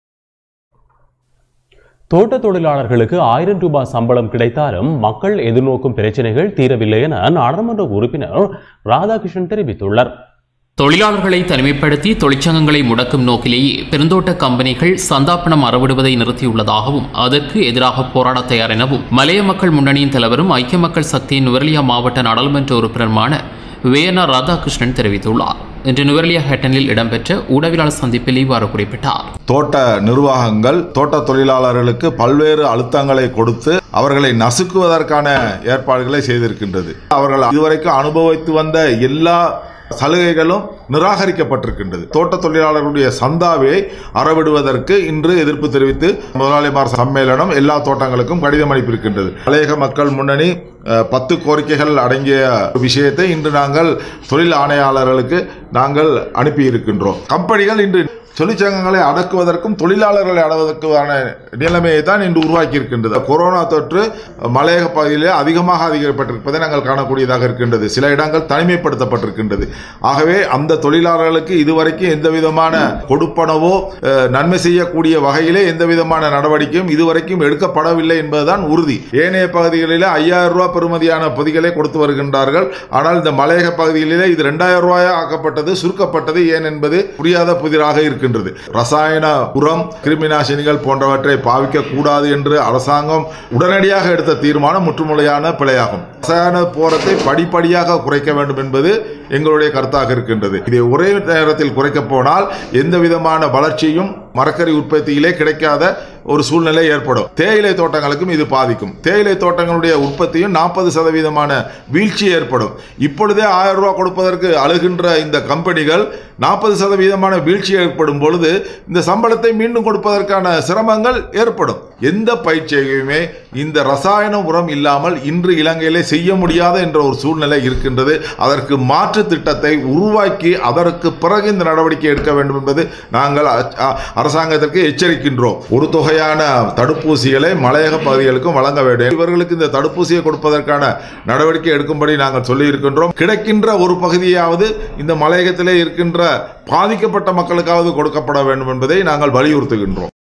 தோட்ட தொழிலாளர்களுக்கு ஆயிரம் ரூபாய் சம்பளம் கிடைத்தாலும் மக்கள் எதிர்நோக்கும் பிரச்சனைகள் தீரவில்லை என நாடாளுமன்ற உறுப்பினர் ராதாகிருஷ்ணன் தெரிவித்துள்ளார் தொழிலாளர்களை தனிமைப்படுத்தி தொழிற்சங்கங்களை முடக்கும் நோக்கிலேயே பெருந்தோட்ட கம்பெனிகள் சந்தாப்பணம் அறவிடுவதை நிறுத்தியுள்ளதாகவும் அதற்கு எதிராக போராட தயார் எனவும் மலைய மக்கள் முன்னணியின் தலைவரும் ஐக்கிய மக்கள் சக்தியின் நுவரெலியா மாவட்ட நாடாளுமன்ற உறுப்பினருமான வேனா ராதாகிருஷ்ணன் தெரிவித்துள்ளார் இன்று நுவரெலியா ஹேட்டனில் இடம்பெற்ற ஊடகவியலாளர் சந்திப்பில் இவ்வாறு குறிப்பிட்டார் தோட்ட நிர்வாகங்கள் தோட்ட தொழிலாளர்களுக்கு பல்வேறு அழுத்தங்களை கொடுத்து அவர்களை நசுக்குவதற்கான ஏற்பாடுகளை செய்திருக்கின்றது அவர்கள் இதுவரைக்கும் அனுபவித்து வந்த எல்லா சலுகைகளும் நிராகரிக்கப்பட்டிருக்கின்றது தோட்ட தொழிலாளர்களுடைய சந்தாவை அறவிடுவதற்கு இன்று எதிர்ப்பு தெரிவித்து முதலாளிமார் சம்மேளனம் எல்லா தோட்டங்களுக்கும் கடிதம் அனுப்பியிருக்கின்றது மலையக மக்கள் முன்னணி அஹ், பத்து கோரிக்கைகள் அடங்கிய விஷயத்தை இன்று நாங்கள் தொழில் ஆணையாளர்களுக்கு நாங்கள் அனுப்பியிருக்கின்றோம் கம்பெனிகள் இன்று தொழிற்சங்கங்களை அடக்குவதற்கும் தொழிலாளர்களை அடக்குவதற்கான நிலைமையை தான் இன்று உருவாக்கி இருக்கின்றது கொரோனா தொற்று மலையக பகுதியிலே அதிகமாக அதிகரிக்கப்பட்டிருப்பதை நாங்கள் காணக்கூடியதாக இருக்கின்றது சில இடங்கள் தனிமைப்படுத்தப்பட்டிருக்கின்றது ஆகவே அந்த தொழிலாளர்களுக்கு இதுவரைக்கும் எந்த விதமான கொடுப்பனவோ அஹ், நன்மை செய்யக்கூடிய வகையிலே எந்த விதமான நடவடிக்கையும் இதுவரைக்கும் எடுக்கப்படவில்லை என்பதுதான் உறுதி ஏனைய பகுதிகளிலே ஐயாயிரம் ரூபாய் பெறுமதியான பொதிகளை கொடுத்து வருகின்றார்கள் ஆனால் இந்த மலையக பகுதிகளிலே இது ரெண்டாயிரம் ரூபாயா ஆக்கப்பட்டது சுருக்கப்பட்டது ஏன் என்பது புரியாத புதிராக இருக்கின்றது ரசாயன உரம் கிருமிநாசினிகள் போன்றவற்றை பாவிக்க கூடாது என்று அரசாங்கம் உடனடியாக எடுத்த தீர்மானம் முற்றுமுழுமையான பிழையாகும் ரசாயன போரத்தை படிப்படியாக குறைக்க வேண்டும் என்பது எங்களுடைய கருத்தாக இருக்கின்றது இதை ஒரே நேரத்தில் குறைக்க போனால் எந்த விதமான வளர்ச்சியும் மரக்கறி உற்பத்தியிலே கிடைக்காத ஒரு சூழ்நிலை ஏற்படும் தேயிலை தோட்டங்களுக்கும் இது பாதிக்கும் தேயிலை தோட்டங்களுடைய உற்பத்தியும் நாற்பது சதவீதமான வீழ்ச்சி ஏற்படும் இப்பொழுதே ஆயிரம் ரூபாய் கொடுப்பதற்கு அழுகின்ற இந்த கம்பெனிகள் நாற்பது சதவீதமான வீழ்ச்சி ஏற்படும் பொழுது இந்த சம்பளத்தை மீண்டும் கொடுப்பதற்கான சிரமங்கள் ஏற்படும் எந்த பயிற்சியுமே இந்த ரசாயன உரம் இல்லாமல் இன்று இலங்கையிலே செய்ய முடியாத என்ற ஒரு சூழ்நிலை இருக்கின்றது அதற்கு மாற்று திட்டத்தை உருவாக்கி அதற்கு பிறகு இந்த நடவடிக்கை எடுக்க வேண்டும் என்பது நாங்கள் அ- அ- அரசாங்கத்திற்கு எச்சரிக்கின்றோம் ஒரு தொகையான தடுப்பூசிகளை மலையக பகுதிகளுக்கும் வழங்க வேண்டும் இவர்களுக்கு இந்த தடுப்பூசியை கொடுப்பதற்கான நடவடிக்கை எடுக்கும்படி நாங்கள் சொல்லி இருக்கின்றோம் கிடைக்கின்ற ஒரு பகுதியாவது இந்த மலையகத்திலே இருக்கின்ற பாதிக்கப்பட்ட மக்களுக்காவது கொடுக்கப்பட வேண்டும் என்பதை நாங்கள் வலியுறுத்துகின்றோம்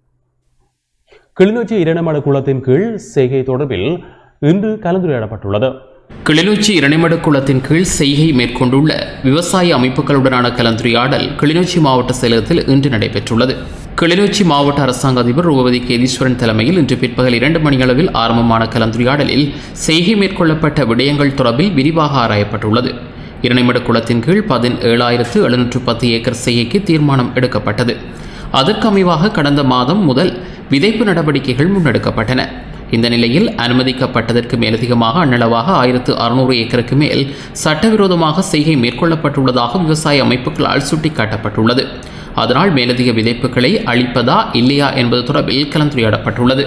கிளிநொச்சி இரண்டமடு குளத்தின் கீழ் செய்கை தொடர்பில் இன்று கலந்துரையாடப்பட்டுள்ளது கிளிநொச்சி இரணைமடு குளத்தின் கீழ் செய்கை மேற்கொண்டுள்ள விவசாய அமைப்புகளுடனான கலந்துரையாடல் கிளிநொச்சி மாவட்ட செயலகத்தில் இன்று நடைபெற்றுள்ளது கிளிநொச்சி மாவட்ட அரசாங்க அதிபர் ரூபவதி கேதீஸ்வரன் தலைமையில் இன்று பிற்பகல் இரண்டு மணியளவில் ஆரம்பமான கலந்துரையாடலில் செய்கை மேற்கொள்ளப்பட்ட விடயங்கள் தொடர்பில் விரிவாக ஆராயப்பட்டுள்ளது இரணைமடு குளத்தின் கீழ் பதினேழாயிரத்து எழுநூற்று பத்து ஏக்கர் செய்கைக்கு தீர்மானம் எடுக்கப்பட்டது அதற்கமைவாக கடந்த மாதம் முதல் விதைப்பு நடவடிக்கைகள் முன்னெடுக்கப்பட்டன இந்த நிலையில் அனுமதிக்கப்பட்டதற்கு மேலதிகமாக அன்னளவாக ஆயிரத்து அறுநூறு ஏக்கருக்கு மேல் சட்டவிரோதமாக செய்கை மேற்கொள்ளப்பட்டுள்ளதாக விவசாய அமைப்புகளால் சுட்டிக்காட்டப்பட்டுள்ளது அதனால் மேலதிக விதைப்புகளை அளிப்பதா இல்லையா என்பது தொடர்பில் கலந்துரையாடப்பட்டுள்ளது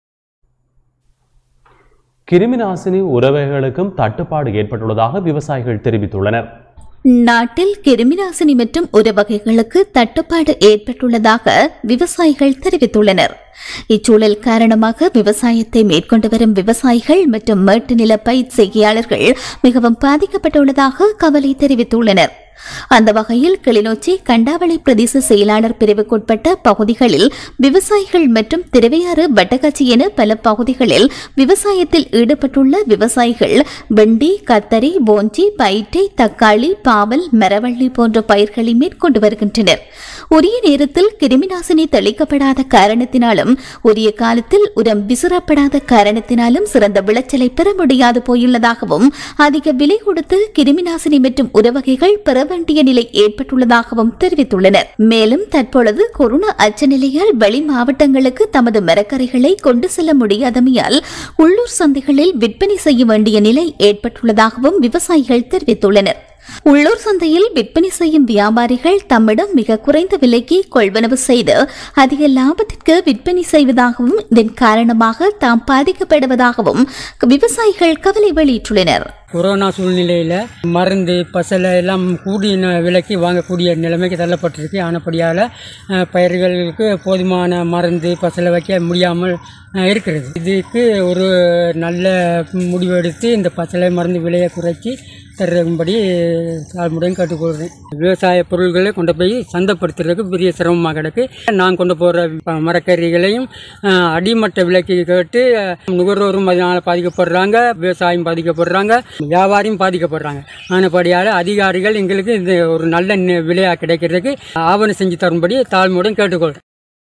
கிருமிநாசினி உறவைகளுக்கும் தட்டுப்பாடு ஏற்பட்டுள்ளதாக விவசாயிகள் தெரிவித்துள்ளனர் நாட்டில் கிருமிநாசினி மற்றும் உரவகைகளுக்கு தட்டுப்பாடு ஏற்பட்டுள்ளதாக விவசாயிகள் தெரிவித்துள்ளனர் இச்சூழல் காரணமாக விவசாயத்தை மேற்கொண்டு வரும் விவசாயிகள் மற்றும் மேட்டு நில பயிர் செய்கையாளர்கள் மிகவும் பாதிக்கப்பட்டுள்ளதாக கவலை தெரிவித்துள்ளனர் அந்த வகையில் கிளிநொச்சி கண்டாவளி பிரதேச செயலாளர் பிரிவுக்குட்பட்ட பகுதிகளில் விவசாயிகள் மற்றும் திருவையாறு வட்டக்காட்சி என பல பகுதிகளில் விவசாயத்தில் ஈடுபட்டுள்ள விவசாயிகள் வெண்டி கத்தரி போஞ்சி பயிற்றை தக்காளி பாவல் மரவள்ளி போன்ற பயிர்களை மேற்கொண்டு வருகின்றனர் உரிய நேரத்தில் கிருமிநாசினி தெளிக்கப்படாத காரணத்தினாலும் உரிய காலத்தில் உரம் விசிறப்படாத காரணத்தினாலும் சிறந்த விளைச்சலை பெற முடியாது போயுள்ளதாகவும் அதிக விலை கொடுத்து கிருமிநாசினி மற்றும் உரவகைகள் பெற வேண்டிய நிலை ஏற்பட்டுள்ளதாகவும் தெரிவித்துள்ளனர் மேலும் தற்பொழுது கொரோனா அச்ச நிலையால் வெளி மாவட்டங்களுக்கு தமது மரக்கறிகளை கொண்டு செல்ல முடியாதமையால் உள்ளூர் சந்தைகளில் விற்பனை செய்ய வேண்டிய நிலை ஏற்பட்டுள்ளதாகவும் விவசாயிகள் தெரிவித்துள்ளனர் உள்ளூர் சந்தையில் விற்பனை செய்யும் வியாபாரிகள் தம்மிடம் மிக குறைந்த விலைக்கு கொள்வனவு செய்து அதிக லாபத்திற்கு விற்பனை செய்வதாகவும் இதன் காரணமாக தாம் பாதிக்கப்படுவதாகவும் விவசாயிகள் கவலை வெளியிட்டுள்ளனர் கொரோனா சூழ்நிலையில் மருந்து பசலை எல்லாம் கூடிய விலைக்கு வாங்கக்கூடிய நிலைமைக்கு தள்ளப்பட்டிருக்கு ஆனப்படியால் அஹ், பயிர்களுக்கு போதுமான மருந்து பசலை வைக்க முடியாமல் அஹ், இருக்கிறது இதுக்கு ஒரு நல்ல முடிவு எடுத்து இந்த பசலை மருந்து விலையை குறைச்சி தரும்படி தாழ்முடன் கேட்டுக்கொள்கிறேன் விவசாய பொருள்களை கொண்டு போய் சந்தைப்படுத்துறதுக்கு பெரிய சிரமமாக கிடக்கு நான் கொண்டு போகிற மரக்கறிகளையும் அஹ், அடிமட்ட விலைக்கு கேட்டு அஹ், நுகர்வோரும் அதனால் பாதிக்கப்படுறாங்க விவசாயம் பாதிக்கப்படுறாங்க வியாபாரியும் பாதிக்கப்படுறாங்க ஆனபடியால் அதிகாரிகள் எங்களுக்கு இந்த ஒரு நல்ல நி- விலையாக கிடைக்கிறதுக்கு ஆவணம் செஞ்சு தரும்படி தாழ்மையுடன் கேட்டுக்கொள்கிறேன்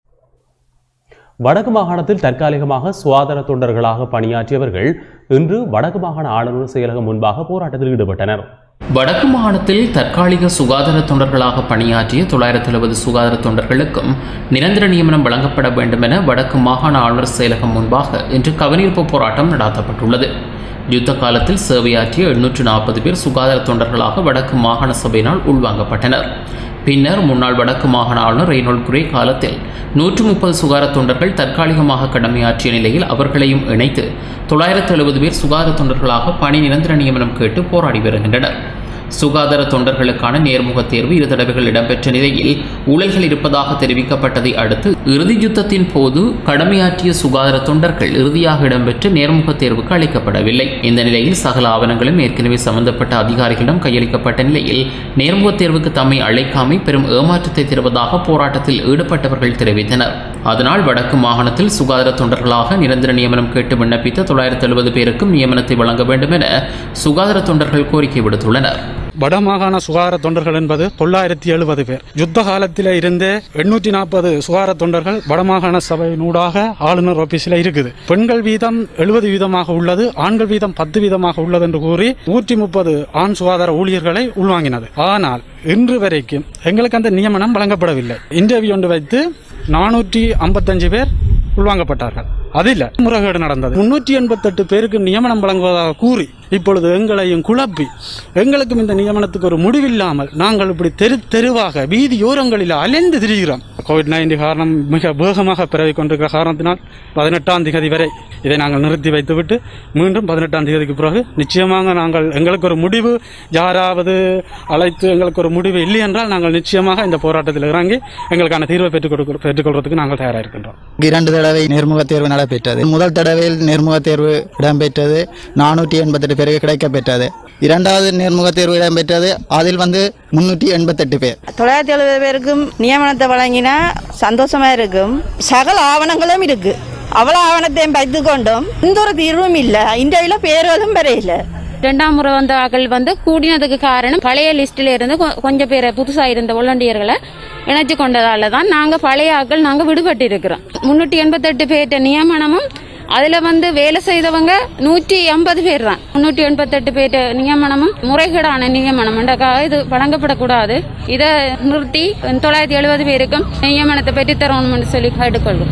வடக்கு மாகாணத்தில் தற்காலிகமாக சுகாதார தொண்டர்களாக பணியாற்றியவர்கள் இன்று வடக்கு மாகாண ஆளுநர் செயலகம் முன்பாக போராட்டத்தில் ஈடுபட்டனர் வடக்கு மாகாணத்தில் தற்காலிக சுகாதார தொண்டர்களாக பணியாற்றிய தொள்ளாயிரத்தி எழுபது சுகாதார தொண்டர்களுக்கும் நிரந்தர நியமனம் வழங்கப்பட வேண்டும் என வடக்கு மாகாண ஆளுநர் செயலகம் முன்பாக இன்று கவனிப்பு போராட்டம் நடாத்தப்பட்டுள்ளது யுத்த காலத்தில் சேவையாற்றிய எண்ணூற்று நாற்பது பேர் சுகாதார தொண்டர்களாக வடக்கு மாகாண சபையினால் உள்வாங்கப்பட்டனர் பின்னர் முன்னாள் வடக்கு மாகாண ஆளுநர் ரெய்னோல்ட் குரே காலத்தில் நூற்று முப்பது சுகாதார தொண்டர்கள் தற்காலிகமாக கடமையாற்றிய நிலையில் அவர்களையும் இணைத்து தொள்ளாயிரத்து எழுபது பேர் சுகாதார தொண்டர்களாக பணி நிரந்தர நியமனம் கேட்டு போராடி வருகின்றனர் சுகாதார தொண்டர்களுக்கான நேர்முக தேர்வு இரு தடவைகள் இடம்பெற்ற நிலையில் ஊழல்கள் இருப்பதாக தெரிவிக்கப்பட்டதை அடுத்து இறுதி யுத்தத்தின் போது கடமையாற்றிய சுகாதார தொண்டர்கள் இறுதியாக இடம்பெற்ற நேர்முக தேர்வுக்கு அளிக்கப்படவில்லை இந்த நிலையில் சகல ஆவணங்களும் ஏற்கனவே சம்பந்தப்பட்ட அதிகாரிகளிடம் கையளிக்கப்பட்ட நிலையில் நேர்முக தேர்வுக்கு தம்மை அழைக்காமை பெரும் ஏமாற்றத்தை தருவதாக போராட்டத்தில் ஈடுபட்டவர்கள் தெரிவித்தனர் அதனால் வடக்கு மாகாணத்தில் சுகாதார தொண்டர்களாக நிரந்தர நியமனம் கேட்டு விண்ணப்பித்த தொள்ளாயிரத்து எழுபது பேருக்கும் நியமனத்தை வழங்க வேண்டும் என சுகாதார தொண்டர்கள் கோரிக்கை விடுத்துள்ளனர் வடமாகாண சுகாதார தொண்டர்கள் என்பது தொள்ளாயிரத்தி எழுபது பேர் யுத்த காலத்தில் இருந்தே எண்ணூற்றி நாற்பது சுகாதார தொண்டர்கள் வடமாகாண சபையினூடாக ஆளுநர் ஆபீஸில் இருக்குது பெண்கள் வீதம் எழுபது வீதமாக உள்ளது ஆண்கள் வீதம் பத்து வீதமாக உள்ளது என்று கூறி நூற்றி முப்பது ஆண் சுகாதார ஊழியர்களை உள்வாங்கினது ஆனால் இன்று வரைக்கும் எங்களுக்கு அந்த நியமனம் வழங்கப்படவில்லை இன்டர்வியூ ஒன்று வைத்து நானூற்றி ஐம்பத்தஞ்சு பேர் உள்வாங்கப்பட்டார்கள் அதில் முறைகேடு நடந்தது முன்னூற்றி எண்பத்தெட்டு பேருக்கு நியமனம் வழங்குவதாக கூறி இப்பொழுது எங்களையும் குழப்பி எங்களுக்கும் இந்த நியமனத்துக்கு ஒரு முடிவில்லாமல் நாங்கள் இப்படி தெரு தெருவாக வீதியோரங்களில் அலைந்து திரிகிறோம் கோவிட் நைன்டீன் காரணம் மிக வேகமாக பரவி கொண்டிருக்கிற காரணத்தினால் பதினெட்டாம் தேதி வரை இதை நாங்கள் நிறுத்தி வைத்துவிட்டு மீண்டும் பதினெட்டாம் தேதிக்கு பிறகு நிச்சயமாக நாங்கள் எங்களுக்கு ஒரு முடிவு யாராவது அழைத்து எங்களுக்கு ஒரு முடிவு இல்லை என்றால் நாங்கள் நிச்சயமாக இந்த போராட்டத்தில் இறங்கி எங்களுக்கான தீர்வை பெற்றுக் கொடுக்க பெற்றுக்கொள்வதற்கு நாங்கள் தயாராக இருக்கின்றோம் இரண்டு தடவை நேர்முக தேர்வு நடைபெற்றது முதல் தடவையில் நேர்முக தேர்வு இடம்பெற்றது நானூற்றி எண்பத்தெட்டு பேருக்கு கிடைக்கப்பெற்றது இரண்டாவது நேர்முக தேர்வு இடம்பெற்றது அதில் வந்து முன்னூற்றி எண்பத்தெட்டு பேர் தொள்ளாயிரத்தி எழுபது பேருக்கும் நியமனத்தை வழங்கினா சந்தோஷமா இருக்கும் சகல ஆவணங்களும் இருக்கு அவ்வளவு ஆவணத்தையும் வைத்து கொண்டும் எந்த ஒரு தீர்வும் இல்ல இந்தியாவில பேர்களும் வரையில ரெண்டாம் முறை வந்த ஆட்கள் வந்து கூடினதுக்கு காரணம் பழைய லிஸ்ட்ல இருந்து கொ- கொஞ்சம் பேரை புதுசா இருந்த வாலண்டியர்களை இணைச்சு கொண்டதால தான் நாங்க பழைய ஆட்கள் நாங்க விடுபட்டு இருக்கிறோம் முன்னூற்றி எண்பத்தெட்டு பேர்ட்ட நியமனமும் அதுல வந்து வேலை செய்தவங்க நூற்றி ஐம்பது பேர் தான் முன்னூற்றி எண்பத்தெட்டு பேர்ட்ட நியமனமும் முறைகேடான நியமனம் இது வழங்கப்படக்கூடாது இதை நிறுத்தி தொள்ளாயிரத்தி எழுபது பேருக்கும் நியமனத்தை பெற்றுத் தரணும்னு சொல்லி கேட்டுக்கொள்வோம்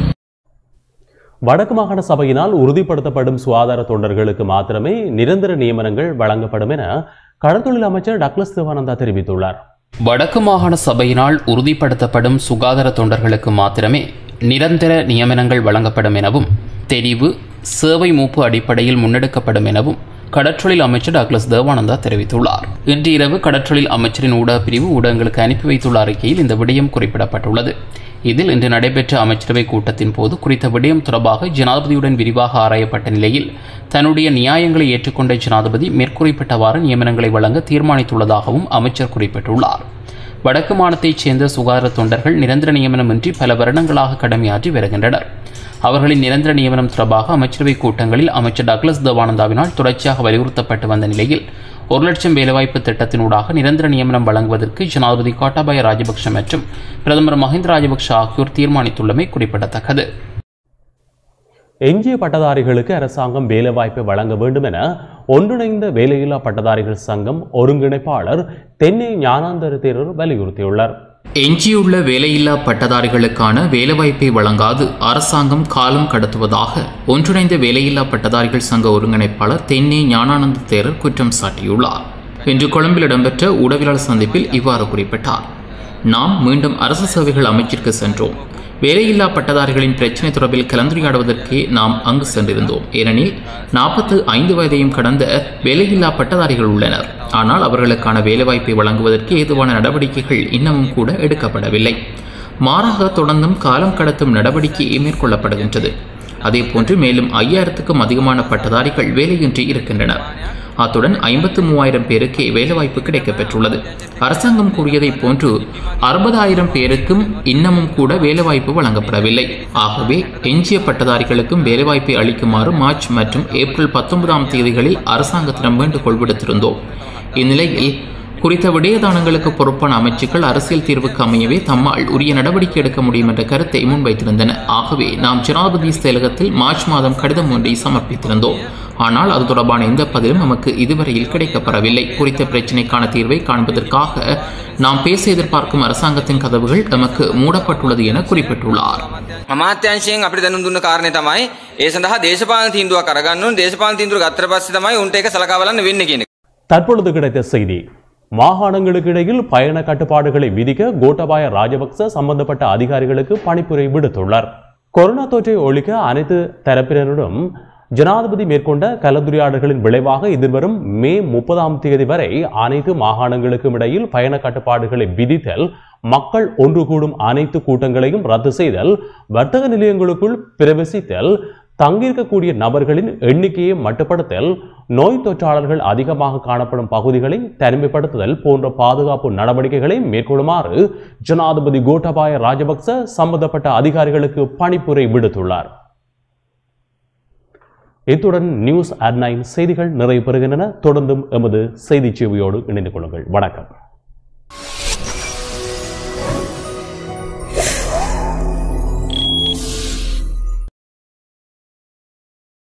வடக்கு மாகாண சபையினால் உறுதிப்படுத்தப்படும் சுகாதார தொண்டர்களுக்கு மாத்திரமே நிரந்தர நியமனங்கள் வழங்கப்படும் என கடற்தொழில் அமைச்சர் டக்ளஸ் தேவானந்தா தெரிவித்துள்ளார் வடக்கு மாகாண சபையினால் உறுதிப்படுத்தப்படும் சுகாதார தொண்டர்களுக்கு மாத்திரமே நிரந்தர நியமனங்கள் வழங்கப்படும் எனவும் தெரிவு சேவை மூப்பு அடிப்படையில் முன்னெடுக்கப்படும் எனவும் கடற்றொழில் அமைச்சர் டாக்லஸ் தேவானந்தா தெரிவித்துள்ளார் இன்று இரவு கடற்றொழில் அமைச்சரின் ஊடக பிரிவு ஊடகங்களுக்கு அனுப்பி வைத்துள்ள அறிக்கையில் இந்த விடயம் குறிப்பிடப்பட்டுள்ளது இதில் இன்று நடைபெற்ற அமைச்சரவை கூட்டத்தின் போது குறித்த விடயம் தொடர்பாக ஜனாதிபதியுடன் விரிவாக ஆராயப்பட்ட நிலையில் தன்னுடைய நியாயங்களை ஏற்றுக்கொண்ட ஜனாதிபதி மேற்குறிப்பிட்டவாறு நியமனங்களை வழங்க தீர்மானித்துள்ளதாகவும் அமைச்சர் குறிப்பிட்டுள்ளார் வடக்கு மாநிலத்தைச் சேர்ந்த சுகாதார தொண்டர்கள் நிரந்தர நியமனமின்றி பல வருடங்களாக கடமையாற்றி வருகின்றனர் அவர்களின் நிரந்தர நியமனம் தொடர்பாக அமைச்சரவை கூட்டங்களில் அமைச்சர் டக்ளஸ் தேவானந்தாவினால் தொடர்ச்சியாக வலியுறுத்தப்பட்டு வந்த நிலையில் ஒரு லட்சம் வேலைவாய்ப்பு திட்டத்தினூடாக நிரந்தர நியமனம் வழங்குவதற்கு ஜனாதிபதி கோட்டாபய ராஜபக்ஷ மற்றும் பிரதமர் மஹிந்த ராஜபக்ஷ ஆகியோர் தீர்மானித்துள்ளமை குறிப்பிடத்தக்கது எஞ்சிய பட்டதாரிகளுக்கு அரசாங்கம் வேலைவாய்ப்பை வழங்க வேண்டும் என ஒன்றிணைந்த வேலையில்லா பட்டதாரிகள் சங்கம் ஒருங்கிணைப்பாளர் தென்னை ஞானாந்தர தேரர் வலியுறுத்தியுள்ளார் எஞ்சியுள்ள வேலையில்லா பட்டதாரிகளுக்கான வேலைவாய்ப்பை வழங்காது அரசாங்கம் காலம் கடத்துவதாக ஒன்றிணைந்த வேலையில்லா பட்டதாரிகள் சங்க ஒருங்கிணைப்பாளர் தென்னே ஞானானந்த தேரர் குற்றம் சாட்டியுள்ளார் இன்று கொழும்பில் இடம்பெற்ற ஊடகவியலாளர் சந்திப்பில் இவ்வாறு குறிப்பிட்டார் நாம் மீண்டும் அரசு சேவைகள் அமைச்சிற்கு சென்றோம் வேலையில்லா பட்டதாரிகளின் பிரச்சினை தொடர்பில் கலந்துரையாடுவதற்கே நாம் அங்கு சென்றிருந்தோம் ஏனெனில் நாற்பத்து ஐந்து வயதையும் கடந்த வேலையில்லா பட்டதாரிகள் உள்ளனர் ஆனால் அவர்களுக்கான வேலைவாய்ப்பை வழங்குவதற்கு ஏதுவான நடவடிக்கைகள் இன்னமும் கூட எடுக்கப்படவில்லை மாறாக தொடர்ந்தும் காலம் கடத்தும் நடவடிக்கையே மேற்கொள்ளப்படுகின்றது அதேபோன்று மேலும் ஐயாயிரத்துக்கும் அதிகமான பட்டதாரிகள் வேலையின்றி இருக்கின்றனர் அத்துடன் ஐம்பத்து மூவாயிரம் பேருக்கே வேலைவாய்ப்பு கிடைக்கப்பெற்றுள்ளது அரசாங்கம் கூறியதைப் போன்று அறுபதாயிரம் பேருக்கும் இன்னமும் கூட வேலைவாய்ப்பு வழங்கப்படவில்லை ஆகவே எஞ்சிய பட்டதாரிகளுக்கும் வேலைவாய்ப்பை அளிக்குமாறு மார்ச் மற்றும் ஏப்ரல் பத்தொன்பதாம் தேதிகளில் அரசாங்கத்திடம் வேண்டுகோள் விடுத்திருந்தோம் இந்நிலையில் குறித்த விடயதானங்களுக்கு பொறுப்பான அமைச்சுக்கள் அரசியல் தீர்வுக்கு அமையவே தம்மால் உரிய நடவடிக்கை எடுக்க முடியும் என்ற கருத்தை முன்வைத்திருந்தன ஆகவே நாம் ஜனாதிபதி செயலகத்தில் மார்ச் மாதம் கடிதம் ஒன்றை சமர்ப்பித்திருந்தோம் ஆனால் அது தொடர்பான எந்த பதிலும் நமக்கு இதுவரையில் கிடைக்கப்பெறவில்லை குறித்த பிரச்சினைக்கான தீர்வை காண்பதற்காக நாம் பேச எதிர்பார்க்கும் அரசாங்கத்தின் கதவுகள் நமக்கு மூடப்பட்டுள்ளது என குறிப்பிட்டுள்ளார் අමාත්‍යංශයෙන් අපිට දැනුම් දුන්න කාරණය තමයි ඒ සඳහා දේශපාලන තීන්දුවක් අරගන්න ඕනේ දේශපාලන තීන්දුව ගත්තට පස්සේ තමයි උන්ට ඒක සලකා බලන්න වෙන්නේ කියන එක. தற்பொழுது கிடைத்த செய்தி மாகாணங்களுக்கு இடையில் பயண கட்டுப்பாடுகளை விதிக்க கோட்டபாய ராஜபக்ச சம்பந்தப்பட்ட அதிகாரிகளுக்கு பணிப்புரை விடுத்துள்ளார் கொரோனா தொற்றை ஒழிக்க அனைத்து தரப்பினரிடம் ஜனாதிபதி மேற்கொண்ட கலந்துரையாடல்களின் விளைவாக எதிர்வரும் மே முப்பதாம் தேதி வரை அனைத்து மாகாணங்களுக்கும் இடையில் பயண கட்டுப்பாடுகளை விதித்தல் மக்கள் ஒன்று கூடும் அனைத்து கூட்டங்களையும் ரத்து செய்தல் வர்த்தக நிலையங்களுக்குள் பிரவேசித்தல் தங்கியிருக்கக்கூடிய நபர்களின் எண்ணிக்கையை மட்டுப்படுத்தல் நோய் தொற்றாளர்கள் அதிகமாக காணப்படும் பகுதிகளை தனிமைப்படுத்துதல் போன்ற பாதுகாப்பு நடவடிக்கைகளை மேற்கொள்ளுமாறு ஜனாதிபதி கோட்டபாய ராஜபக்ச சம்பந்தப்பட்ட அதிகாரிகளுக்கு பணிப்புரை விடுத்துள்ளார் இத்துடன் நியூஸ் அட் நைன் செய்திகள் நிறைவு பெறுகின்றன தொடர்ந்தும் எமது செய்தி சேவையோடு இணைந்து கொள்ளுங்கள் வணக்கம்